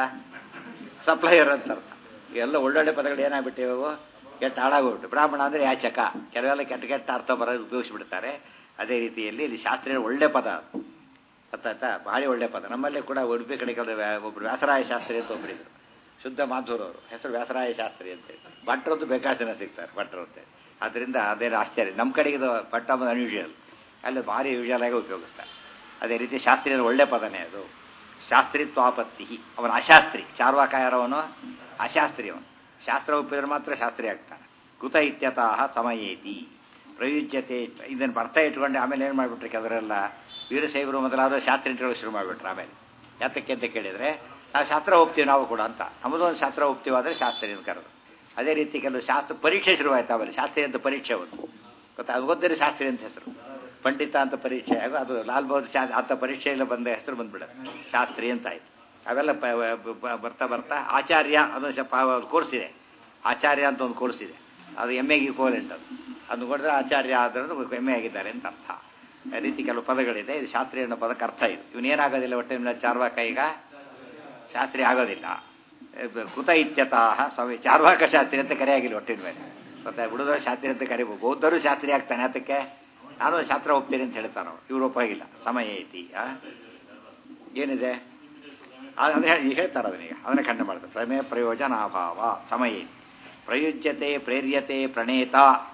ಸಪ್ಲೈಯರ್ ಅಂತ ಅರ್ಥ ಎಲ್ಲ ಒಳ್ಳೊಳ್ಳೆ ಪದಗಳು ಏನಾಗ್ಬಿಟ್ಟಿವೆ ಅವು ಕೆಟ್ಟ ಹಾಳಾಗೋಗ್ಬಿಟ್ಟು ಬ್ರಾಹ್ಮಣ ಅಂದರೆ ಯಾಚಕ ಕೆಲವೆಲ್ಲ ಕೆಟ್ಟ ಕೆಟ್ಟ ಅರ್ಥ ಬರೋದು ಉಪಯೋಗಿಸ್ಬಿಡ್ತಾರೆ ಅದೇ ರೀತಿಯಲ್ಲಿ ಇಲ್ಲಿ ಶಾಸ್ತ್ರೀಯ ಒಳ್ಳೆ ಪದ ಅದು ಗೊತ್ತಾಯ್ತಾ ಭಾರಿ ಒಳ್ಳೆ ಪದ ನಮ್ಮಲ್ಲಿ ಕೂಡ ಉಡುಪಿ ಕಡೆ ಕೆಲವು ವ್ಯಾ- ಒಬ್ರು ವ್ಯಾಸರಾಯ ಶಾಸ್ತ್ರಿ ಅಂತ ಒಬ್ಬರಿದ್ರು ಶುದ್ಧ ಮಾಧುರವರು ಹೆಸರು ವ್ಯಾಸರಾಯ ಶಾಸ್ತ್ರಿ ಅಂತೇಳಿ ಭಟ್ರಂತೂ ಬೇಕಾಷ್ಟು ಜನ ಸಿಗ್ತಾರೆ ಭಟ್ರು ಅಂತೇಳಿ ಅದರಿಂದ ಅದೇನು ಆಶ್ಚರ್ಯ ನಮ್ಮ ಕಡೆಗೆ ಇದು ಭಟ್ಟ ಅನ್ನೋದು ಅನ್ಯೂಷುವಲ್ ಅಲ್ಲಿ ಭಾರಿ ಯೂಶುವಲ್ ಆಗಿ ಉಪಯೋಗಿಸ್ತಾರೆ ಅದೇ ರೀತಿ ಶಾಸ್ತ್ರೀಯ ಒಳ್ಳೆ ಪದನೇ ಅದು ಶಾಸ್ತ್ರಿತ್ವಾಪತ್ತಿ ಅವನು ಅಶಾಸ್ತ್ರಿ ಚಾರ್ವಾಕಾಯರವನು ಅಶಾಸ್ತ್ರಿ ಅವನು ಶಾಸ್ತ್ರ ಒಪ್ಪಿದ್ರೆ ಮಾತ್ರ ಶಾಸ್ತ್ರಿ ಆಗ್ತಾನೆ ಕೃತ ಇತ್ಯತಃ ಸಮಯೇತಿ ಪ್ರಯುಜ್ಯತೆ ಇದನ್ನು ಅರ್ಥ ಇಟ್ಕೊಂಡು ಆಮೇಲೆ ಏನು ಮಾಡಿಬಿಟ್ರೆ ಕೆಲವರೆಲ್ಲ ವೀರಶೈವರು ಮೊದಲಾದ ಶಾಸ್ತ್ರ ಇಟ್ಕೊಳ್ಳೋ ಶುರು ಮಾಡಿಬಿಟ್ರೆ ಆಮೇಲೆ ಯಾತಕ್ಕೆ ಅಂತ ಕೇಳಿದರೆ ನಾವು ಶಾಸ್ತ್ರ ಹೋಗ್ತೀವಿ ನಾವು ಕೂಡ ಅಂತ ನಮ್ಮದು ಒಂದು ಶಾಸ್ತ್ರ ಹೋಗ್ತೀವಿ ಆದರೆ ಶಾಸ್ತ್ರಿ ಅಂತ ಕರೆದು ಅದೇ ರೀತಿ ಕೆಲವು ಶಾಸ್ತ್ರ ಪರೀಕ್ಷೆ ಶುರುವಾಯ್ತು ಆಮೇಲೆ ಶಾಸ್ತ್ರಿ ಅಂತ ಪರೀಕ್ಷೆ ಒಂದು ಗೊತ್ತಾ ಅದು ಓದಿದ್ರೆ ಶಾಸ್ತ್ರಿ ಅಂತ ಹೆಸರು ಪಂಡಿತ ಅಂತ ಪರೀಕ್ಷೆ ಹಾಗೂ ಅದು ಲಾಲ್ ಬಹದ್ದೂರ್ ಶಾ ಅಂತ ಪರೀಕ್ಷೆಯಲ್ಲಿ ಬಂದ ಹೆಸರು ಬಂದ್ಬಿಡುತ್ತೆ ಶಾಸ್ತ್ರಿ ಅಂತ ಆಯ್ತು ಅವೆಲ್ಲ ಪ- ಬ- ಬ- ಬರ್ತಾ ಬರ್ತಾ ಆಚಾರ್ಯ ಅದೊಂದು ಕೋರ್ಸ್ ಇದೆ ಆಚಾರ್ಯ ಅಂತ ಒಂದು ಕೋರ್ಸ್ ಇದೆ ಅದು ಎಮ್ ಎಗೆ ಕೋಲೆಂಟ್ ಅದು ಅದು ಕೊಡಿದ್ರೆ ಆಚಾರ್ಯ ಆದರೂ ಎಮ್ ಎ ಆಗಿದ್ದಾರೆ ಅಂತ ಅರ್ಥ ಆ ರೀತಿ ಕೆಲವು ಪದಗಳಿದೆ ಇದು ಶಾಸ್ತ್ರಿ ಅನ್ನೋ ಪದಕ್ಕೆ ಅರ್ಥ ಇದು ಇವನೇನಾಗೋದಿಲ್ಲ ಒಟ್ಟಿನ ಚಾರ್ವಾಕ ಈಗ ಶಾಸ್ತ್ರಿ ಆಗೋದಿಲ್ಲ ಎ, ಬ- ಕೃತ ಇತ್ಯತಃ ಸ್ವಾಮಿ ಚಾರ್ವಾಕ ಶಾಸ್ತ್ರಿ ಅಂತ ಕರೆಯಾಗಿಲ್ಲ ಒಟ್ಟಿನ ಮೇಲೆ ಮತ್ತೆ ಹುಡುಗರು ಶಾಸ್ತ್ರಿ ಅಂತ ಕರಿಬೋದು ಬೌದ್ಧರು ಶಾಸ್ತ್ರಿ ಆಗ್ತಾನೆ ಅದಕ್ಕೆ ನಾನು ಶಾಸ್ತ್ರ ಹೋಗ್ತೀನಿ ಅಂತ ಹೇಳ್ತಾನೆ ಇವ್ರು ಒಪ್ಪಾಗಿಲ್ಲ ಸಮಯ ಐತಿ ಆ? ಏನಿದೆ ಆ- ಅದೇ ಹೇಳಿ- ಹೇಳ್ತಾರೆ ಅದನ್ನೀಗ ಅದನ್ನ ಖಂಡ ಮಾಡ್ತಾರೆ ಪ್ರಮೇ ಪ್ರಯೋಜನ ಅಭಾವ ಸಮಯ ಐತಿ ಪ್ರಯುಜ್ಯತೆ ಪ್ರೇರ್ಯತೆ ಪ್ರಣೇತ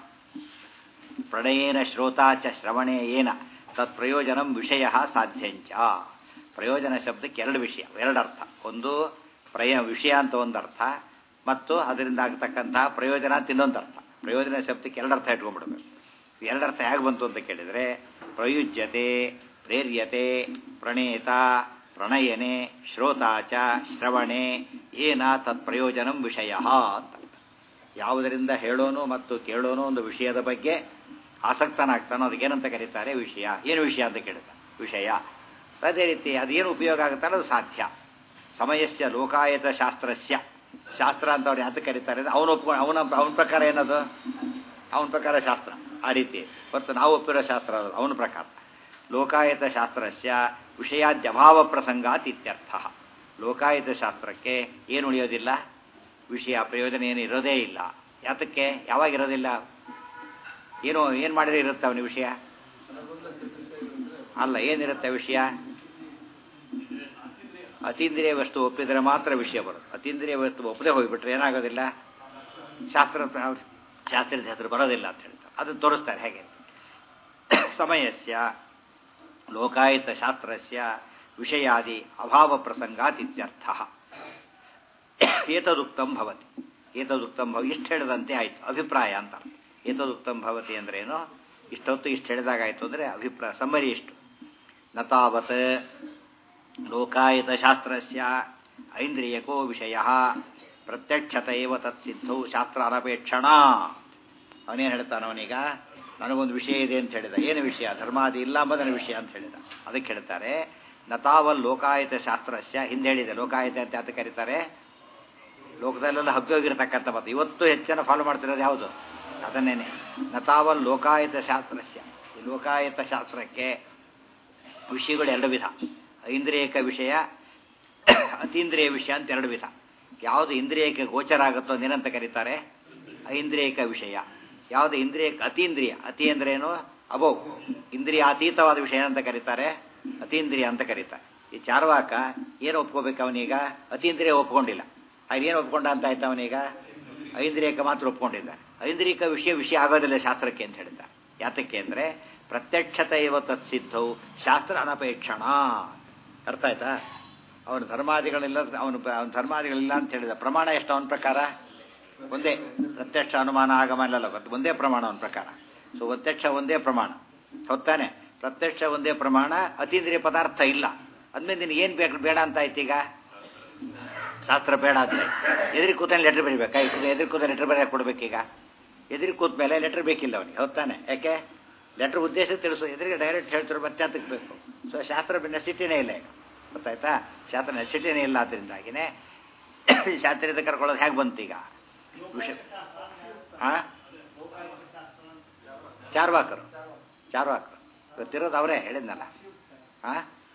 ಪ್ರಣಯೇನ ಶ್ರೋತಾ ಚ ಶ್ರವಣೇ ಏನ ತತ್ ಪ್ರಯೋಜನಂ ವಿಷಯ ಸಾಧ್ಯಂಚ ಪ್ರಯೋಜನ ಶಬ್ದಕ್ಕೆ ಎರಡು ವಿಷಯ ಎರಡು ಅರ್ಥ ಒಂದು ಪ್ರಯ ವಿಷಯ ಅಂತ ಒಂದು ಅರ್ಥ ಮತ್ತು ಅದರಿಂದ ಆಗ್ತಕ್ಕಂತಹ ಪ್ರಯೋಜನ ಅಂತ ಇನ್ನೊಂದು ಅರ್ಥ ಪ್ರಯೋಜನ ಶಬ್ದಕ್ಕೆ ಎರಡು ಅರ್ಥ ಇಟ್ಕೊಂಡ್ಬಿಡ್ಬೇಕು ಎರಡರ್ಥ ಹೇಗೆ ಬಂತು ಅಂತ ಕೇಳಿದರೆ ಪ್ರಯುಜ್ಯತೆ ಪ್ರೇರ್ಯತೆ ಪ್ರಣೇತ ಪ್ರಣಯನೆ ಶ್ರೋತಾಚ ಶ್ರವಣೆ ಏನ ತತ್ ಪ್ರಯೋಜನಂ ವಿಷಯ ಅಂತ ಯಾವುದರಿಂದ ಹೇಳೋನು ಮತ್ತು ಕೇಳೋನು ಒಂದು ವಿಷಯದ ಬಗ್ಗೆ ಆಸಕ್ತನಾಗ್ತಾನೋ ಅದಕ್ಕೇನಂತ ಕರೀತಾರೆ ವಿಷಯ ಏನು ವಿಷಯ ಅಂತ ಕೇಳ್ತಾನೆ ವಿಷಯ ಅದೇ ರೀತಿ ಅದೇನು ಉಪಯೋಗ ಆಗುತ್ತಲ್ಲ ಅದು ಸಾಧ್ಯ ಸಮಯಸ್ಯ ಲೋಕಾಯತ ಶಾಸ್ತ್ರಸ್ಯ ಶಾಸ್ತ್ರ ಅಂತ ಅವ್ರು ಯಾತ ಕರೀತಾರೆ ಅವನು ಒಪ್ಕೊಂಡು ಅವನ ಅವನ ಪ್ರಕಾರ ಏನದು ಅವನ ಪ್ರಕಾರ ಶಾಸ್ತ್ರ ಆ ರೀತಿ ಮತ್ತು ನಾವು ಒಪ್ಪಿರೋ ಶಾಸ್ತ್ರ ಅದು ಅವನ ಪ್ರಕಾರ ಲೋಕಾಯತ ಶಾಸ್ತ್ರಸ್ಯ ವಿಷಯಾದ್ಯಭಾವ ಪ್ರಸಂಗಾತ್ ಇತ್ಯರ್ಥ ಲೋಕಾಯತ ಶಾಸ್ತ್ರಕ್ಕೆ ಏನು ಉಳಿಯೋದಿಲ್ಲ ವಿಷಯ ಪ್ರಯೋಜನ ಏನು ಇರೋದೇ ಇಲ್ಲ ಯಾತಕ್ಕೆ ಯಾವಾಗ ಇರೋದಿಲ್ಲ ಏನು ಏನು ಮಾಡಿದ್ರೆ ಇರುತ್ತೆ ಅವನ ವಿಷಯ ಅಲ್ಲ ಏನಿರುತ್ತೆ ವಿಷಯ ಅತೀಂದ್ರಿಯ ವಸ್ತು ಒಪ್ಪಿದರೆ ಮಾತ್ರ ವಿಷಯ ಬರುತ್ತೆ ಅತೀಂದ್ರಿಯ ವಸ್ತು ಒಪ್ಪದೆ ಹೋಗಿಬಿಟ್ರೆ ಏನಾಗೋದಿಲ್ಲ ಶಾಸ್ತ್ರ ಶಾಸ್ತ್ರದ ಹೆಸರು ಬರೋದಿಲ್ಲ ಅಂತ ಹೇಳ್ತಾರೆ ಅದನ್ನು ತೋರಿಸ್ತಾರೆ ಹೇಗೆ ಸಮಯಸ್ಯ ಲೋಕಾಯತ ಶಾಸ್ತ್ರಸ್ಯ ವಿಷಯಾದಿ ಅಭಾವ ಪ್ರಸಂಗಾತ್ ಇತ್ಯರ್ಥ ಏತದುಕ್ತಂ ಭವತಿ ಏತದುಕ್ತಂ ಭವ ಇಷ್ಟು ಹೇಳಿದಂತೆ ಆಯಿತು ಅಭಿಪ್ರಾಯ ಅಂತ ಏತದುಕ್ತಂ ಭವತಿ ಅಂದ್ರೇನು ಇಷ್ಟೊತ್ತು ಇಷ್ಟು ಹೇಳಿದಾಗಾಯಿತು ಅಂದರೆ ಅಭಿಪ್ರಾಯ ಸಮ್ಮರಿ ಇಷ್ಟು ನತಾವತ್ ಲೋಕಾಯತ ಶಾಸ್ತ್ರಸ್ಯ ಐಂದ್ರಿಯಕೋ ವಿಷಯ ಪ್ರತ್ಯಕ್ಷತ ಏವ ತತ್ಸಿದ್ಧೌ ಶಾಸ್ತ್ರ ಅನಪೇಕ್ಷಣ ಅವನೇನು ಹೇಳ್ತಾನ ಅವನೀಗ ನನಗೊಂದು ವಿಷಯ ಇದೆ ಅಂತ ಹೇಳಿದ ಏನು ವಿಷಯ ಧರ್ಮಾದಿ ಇಲ್ಲ ಎಂಬುದರ ವಿಷಯ ಅಂತ ಹೇಳಿದ ಅದಕ್ಕೆ ಹೇಳ್ತಾರೆ ನತಾವಲ್ ಲೋಕಾಯತ ಶಾಸ್ತ್ರಸ್ಯ ಹಿಂದೆ ಹೇಳಿದೆ ಲೋಕಾಯತ ಅಂತ ಯಾತ ಕರೀತಾರೆ ಲೋಕದಲ್ಲೆಲ್ಲ ಹಬ್ಬೋಗಿರತಕ್ಕಂಥ ಮತ್ತು ಇವತ್ತು ಹೆಚ್ಚನ್ನು ಫಾಲೋ ಮಾಡ್ತಿರೋದು ಯಾವುದು ಅದನ್ನೇನೆ ನತಾವಲ್ ಲೋಕಾಯತ ಶಾಸ್ತ್ರಸ್ಯ ಈ ಲೋಕಾಯತ ಶಾಸ್ತ್ರಕ್ಕೆ ವಿಷಯಗಳು ಎರಡು ವಿಧ ಐಂದ್ರಿಯಕ ವಿಷಯ ಅತೀಂದ್ರಿಯ ವಿಷಯ ಅಂತ ಎರಡು ವಿಧ ಯಾವುದು ಇಂದ್ರಿಯಕ್ಕೆ ಗೋಚರ ಆಗುತ್ತೋ ಅದೇನಂತ ಕರೀತಾರೆ ಐಂದ್ರಿಯಕ ವಿಷಯ ಯಾವುದು ಇಂದ್ರಿಯಕ್ಕೆ ಅತೀಂದ್ರಿಯ ಅತಿ ಅಂದ್ರೆ ಏನು ಅಬೋ ಇಂದ್ರಿಯ ಅತೀತವಾದ ವಿಷಯ ಅಂತ ಕರೀತಾರೆ ಅತೀಂದ್ರಿಯ ಅಂತ ಕರೀತಾರೆ ಈ ಚಾರ್ವಾಕ ಏನು ಒಪ್ಕೋಬೇಕು ಅವನೀಗ ಅತೀಂದ್ರಿಯ ಒಪ್ಕೊಂಡಿಲ್ಲ ಅವ್ರು ಏನು ಒಪ್ಕೊಂಡ ಅಂತ ಆಯ್ತು ಅವನೀಗ ಐಂದ್ರಿಯಕ್ಕೆ ಮಾತ್ರ ಒಪ್ಕೊಂಡಿದ್ದ ಐಂದ್ರಿಯಕ ವಿಷಯ ವಿಷಯ ಆಗೋದಿಲ್ಲ ಶಾಸ್ತ್ರಕ್ಕೆ ಅಂತ ಹೇಳಿದ್ದ ಯಾತಕ್ಕೆ ಅಂದ್ರೆ ಪ್ರತ್ಯಕ್ಷತೆ ಇವ ತತ್ಸಿದ್ಧವು ಶಾಸ್ತ್ರ ಅನಪೇಕ್ಷಣ ಅರ್ಥ ಆಯ್ತಾ ಅವನ ಧರ್ಮಾದಿಗಳಿಲ್ಲ ಅವನು ಅವನ ಧರ್ಮಾದಿಗಳಿಲ್ಲ ಅಂತ ಹೇಳಿದ ಪ್ರಮಾಣ ಎಷ್ಟು ಅವನ ಪ್ರಕಾರ ಒಂದೇ ಪ್ರತ್ಯಕ್ಷ ಅನುಮಾನ ಆಗಮ ಇಲ್ಲ ಒಂದೇ ಪ್ರಮಾಣ ಅವನ ಪ್ರಕಾರ ಸೊ ಪ್ರತ್ಯಕ್ಷ ಒಂದೇ ಪ್ರಮಾಣ ಹೊತ್ತಾನೆ ಪ್ರತ್ಯಕ್ಷ ಒಂದೇ ಪ್ರಮಾಣ ಅತೀಂದ್ರಿಯ ಪದಾರ್ಥ ಇಲ್ಲ ಅದ್ಮೇಲೆ ನಿನಗೆ ಏನು ಬೇಕು ಬೇಡ ಅಂತ ಆಯ್ತು ಈಗ ಶಾಸ್ತ್ರ ಬೇಡ ಅಂತ ಎದುರಿ ಕೂತಾನೆ ಲೆಟರ್ ಬರೀಬೇಕಾ ಎದುರು ಕೂತ ಲೆಟರ್ ಬರೆಯಕ್ಕೆ ಕೊಡ್ಬೇಕೀಗ ಎದುರು ಕೂತ ಮೇಲೆ ಲೆಟರ್ ಬೇಕಿಲ್ಲ ಅವನಿಗೆ ಹೊತ್ತಾನೆ ಯಾಕೆ ಲೆಟರ್ ಉದ್ದೇಶ ತಿಳಿಸು ಎದುರಿಗೆ ಡೈರೆಕ್ಟ್ ಹೇಳ್ತಿರೋ ಮತ್ತೆ ಅದಕ್ಕೆ ಬೇಕು ಸೊ ಶಾಸ್ತ್ರ ನೆಸಿಟಿನೇ ಇಲ್ಲ ಈಗ ಗೊತ್ತಾಯ್ತಾ ಶಾಸ್ತ್ರ ನೆಸಿಟಿನೇ ಇಲ್ಲ ಅದರಿಂದಾಗಿನೇ ಶಾಸ್ತ್ರೀಯದ ಕರ್ಕೊಳ್ಳೋದು ಹೇಗೆ ಬಂತು ಈಗ ವಿಷಯ ಹಾ ಚಾರ್ವಾಕರು ಚಾರ್ವಾಕರು ಗೊತ್ತಿರೋದು ಅವರೇ ಹೇಳಿದ್ನಲ್ಲ ಹಾ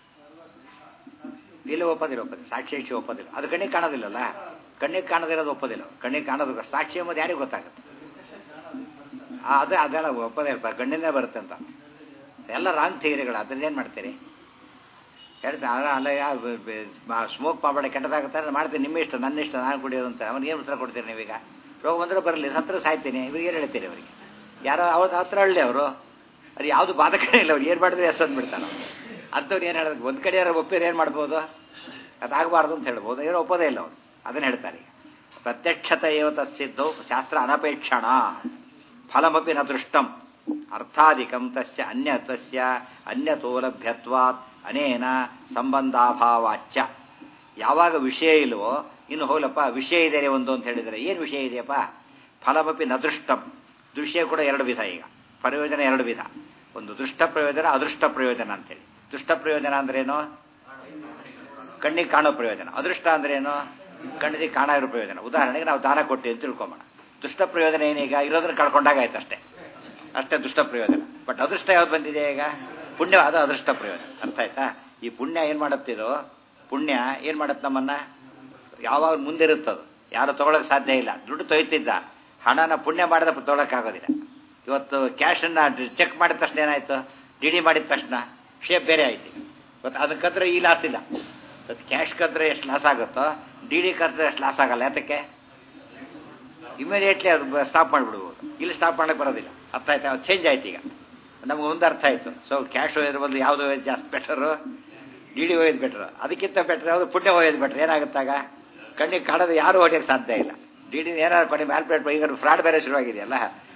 ಇಲ್ಲಿ ಒಪ್ಪದಿಲ್ಲ ಒಪ್ಪದಿಲ್ಲ ಸಾಕ್ಷಿ ಒಪ್ಪದಿಲ್ಲ ಅದು ಕಣ್ಣಿಗೆ ಕಾಣೋದಿಲ್ಲಲ್ಲ ಕಣ್ಣಿಗೆ ಕಾಣದಿರೋದು ಒಪ್ಪದಿಲ್ಲ ಕಣ್ಣಿಗೆ ಕಾಣೋದು ಸಾಕ್ಷಿ ಎಂಬುದು ಯಾರಿಗೂ ಗೊತ್ತಾಗುತ್ತೆ ಅದೇ ಅದೆಲ್ಲ ಒಪ್ಪದೇ ಗಣ್ಣಿಂದ ಬರುತ್ತೆ ಅಂತ ಎಲ್ಲ ರಾಂಗ್ ಥಿಯರಿಗಳು ಅದ್ರಲ್ಲಿ ಏನು ಮಾಡ್ತೀರಿ ಹೇಳ್ತಾರೆ ಅಲ್ಲ ಸ್ಮೋಕ್ ಮಾಡಬೇಡ ಕೆಟ್ಟದಾಗುತ್ತೆ ಮಾಡ್ತೀನಿ ನಿಮ್ಮ ಇಷ್ಟ ನನ್ನ ಇಷ್ಟ ನಾನು ಕುಡಿಯೋದು ಅಂತ ಅವ್ನಿಗೆ ಏನು ಉತ್ತರ ಕೊಡ್ತೀರಿ ನೀವೀಗ ರೋಗ ಬಂದರೆ ಬರಲಿ ಹತ್ರ ಸಾಯ್ತೀನಿ ಇವ್ರಿಗೆ ಏನು ಹೇಳ್ತೀರಿ ಅವರಿಗೆ ಯಾರೋ ಅವ್ರ ಹತ್ರ ಹಳ್ಳಿ ಅವರು ಅದು ಯಾವುದು ಬಾಧಕನೇ ಇಲ್ಲ ಅವ್ರು ಏನು ಮಾಡಿದ್ರೆ ಎಷ್ಟು ಅಂದ್ಬಿಡ್ತಾನೆ ಅಂಥವ್ರು ಏನು ಹೇಳೋದು ಒಂದು ಕಡೆ ಯಾರು ಒಪ್ಪಿದ್ರೆ ಏನು ಮಾಡ್ಬೋದು ಅದಾಗಬಾರ್ದು ಅಂತ ಹೇಳ್ಬೋದು ಏನೋ ಒಪ್ಪೋದೇ ಇಲ್ಲ ಅವರು ಅದನ್ನು ಹೇಳ್ತಾರೆ ಪ್ರತ್ಯಕ್ಷತೆ ಏವ ತತ್ಸಿದ್ದು ಶಾಸ್ತ್ರ ಅನಪೇಕ್ಷಣ ಫಲಮಪಿ ನ ದೃಷ್ಟಂ ಅರ್ಥಾಧಿಕಂ ತಸ್ಯ ಅನ್ಯ ತಸ್ಯ ಅನ್ಯತೋಲಭ್ಯತ್ವಾತ್ ಅನೇನ ಸಂಬಂಧಾಭಾವಾಚ್ಯ ಯಾವಾಗ ವಿಷಯ ಇಲ್ವೋ ಇನ್ನು ಹೋಗ್ಲಪ್ಪ ವಿಷಯ ಇದೆ ಒಂದು ಅಂತ ಹೇಳಿದರೆ ಏನು ವಿಷಯ ಇದೆಯಪ್ಪ ಫಲಮಪಿ ನ ದೃಷ್ಟಂ ದೃಶ್ಯ ಕೂಡ ಎರಡು ವಿಧ ಈಗ ಪ್ರಯೋಜನ ಎರಡು ವಿಧ ಒಂದು ದೃಷ್ಟ ಪ್ರಯೋಜನ ಅದೃಷ್ಟ ಪ್ರಯೋಜನ ಅಂತೇಳಿ ದುಷ್ಟ ಪ್ರಯೋಜನ ಅಂದ್ರೇನು ಕಣ್ಣಿಗೆ ಕಾಣೋ ಪ್ರಯೋಜನ ಅದೃಷ್ಟ ಅಂದ್ರೇನು ಕಣ್ಣಿಗೆ ಕಾಣೋ ಇರೋ ಪ್ರಯೋಜನ ಉದಾಹರಣೆಗೆ ನಾವು ದಾನ ಕೊಟ್ಟಿವಿ ಅಂತ ತಿಳ್ಕೊಂಬೋಣ ದುಷ್ಟ ಪ್ರಯೋಜನ ಏನೀಗ ಇರೋದನ್ನ ಕಳ್ಕೊಂಡಾಗ ಆಯ್ತು ಅಷ್ಟೇ ಅಷ್ಟೇ ದುಷ್ಟ ಪ್ರಯೋಜನ ಬಟ್ ಅದೃಷ್ಟ ಯಾವ್ದು ಬಂದಿದೆ ಈಗ ಪುಣ್ಯ ಅದು ಅದೃಷ್ಟ ಪ್ರಯೋಜನ ಅರ್ಥ ಆಯ್ತಾ ಈ ಪುಣ್ಯ ಏನು ಮಾಡುತ್ತಿದೋ ಪುಣ್ಯ ಏನು ಮಾಡುತ್ತೆ ನಮ್ಮನ್ನ ಯಾವಾಗ ಮುಂದೆ ಇರುತ್ತದು ಯಾರು ತಗೊಳಕ್ ಸಾಧ್ಯ ಇಲ್ಲ ದುಡ್ಡು ತೊಯ್ತಿದ್ದ ಹಣನ ಪುಣ್ಯ ಮಾಡಿದ ತೊಗೊಳಕ್ಕಾಗೋದಿಲ್ಲ ಇವತ್ತು ಕ್ಯಾಶನ್ನ ಚೆಕ್ ಮಾಡಿದ ತಕ್ಷಣ ಏನಾಯ್ತು ಡಿ ಡಿ ಮಾಡಿದ ತಕ್ಷಣ ಶೇಪ್ ಬೇರೆ ಆಯ್ತು ಇವತ್ತು ಅದಕ್ಕೆ ಕದ್ರೆ ಈ ಲಾಸ್ ಇಲ್ಲ ಇವತ್ತು ಕ್ಯಾಶ್ ಕದ್ರೆ ಎಷ್ಟು ಲಾಸ್ ಆಗುತ್ತೋ ಡಿ ಡಿ ಕದ್ರೆ ಎಷ್ಟು ಲಾಸ್ ಆಗಲ್ಲ ಯಾತಕ್ಕೆ ಇಮಿಡಿಯೇಟ್ಲಿ ಅದು ಸ್ಟಾಪ್ ಮಾಡಿಬಿಡ್ಬೋದು ಇಲ್ಲಿ ಸ್ಟಾಪ್ ಮಾಡಕ್ಕೆ ಬರೋದಿಲ್ಲ ಅರ್ಥ ಆಯ್ತಾ ಅದು ಚೇಂಜ್ ಆಯ್ತು ಈಗ ನಮ್ಗೆ ಒಂದು ಅರ್ಥ ಆಯ್ತು ಸೊ ಕ್ಯಾಶ್ ಒಯ್ಯೋದ್ರ ಬದಲು ಯಾವುದು ಒಯ್ಯೋದು ಜಾಸ್ತಿ ಬೆಟರು ಡಿ ಡಿ ಒಯ್ಯೋದು ಬೆಟ್ರು ಅದಕ್ಕಿಂತ ಬೆಟ್ರ್ ಯಾವುದು ಪುಣ್ಯ ಒಯ್ಯೋದು ಬೆಟ್ರ್ ಏನಾಗುತ್ತಾಗ ಕಣ್ಣಿಗೆ ಕಾಣೋದು ಯಾರು ಹೊಡೆಯೋಕ್ಕೆ ಸಾಧ್ಯ ಇಲ್ಲ ಡಿ ಡಿ ಏನಾದ್ರು ಕೊನೆ ಮ್ಯಾಲ್ಪೇಟ್ ಈಗ ಫ್ರಾಡ್ ಬೇರೆ ಶುರುವಾಗಿದೆಯಲ್ಲ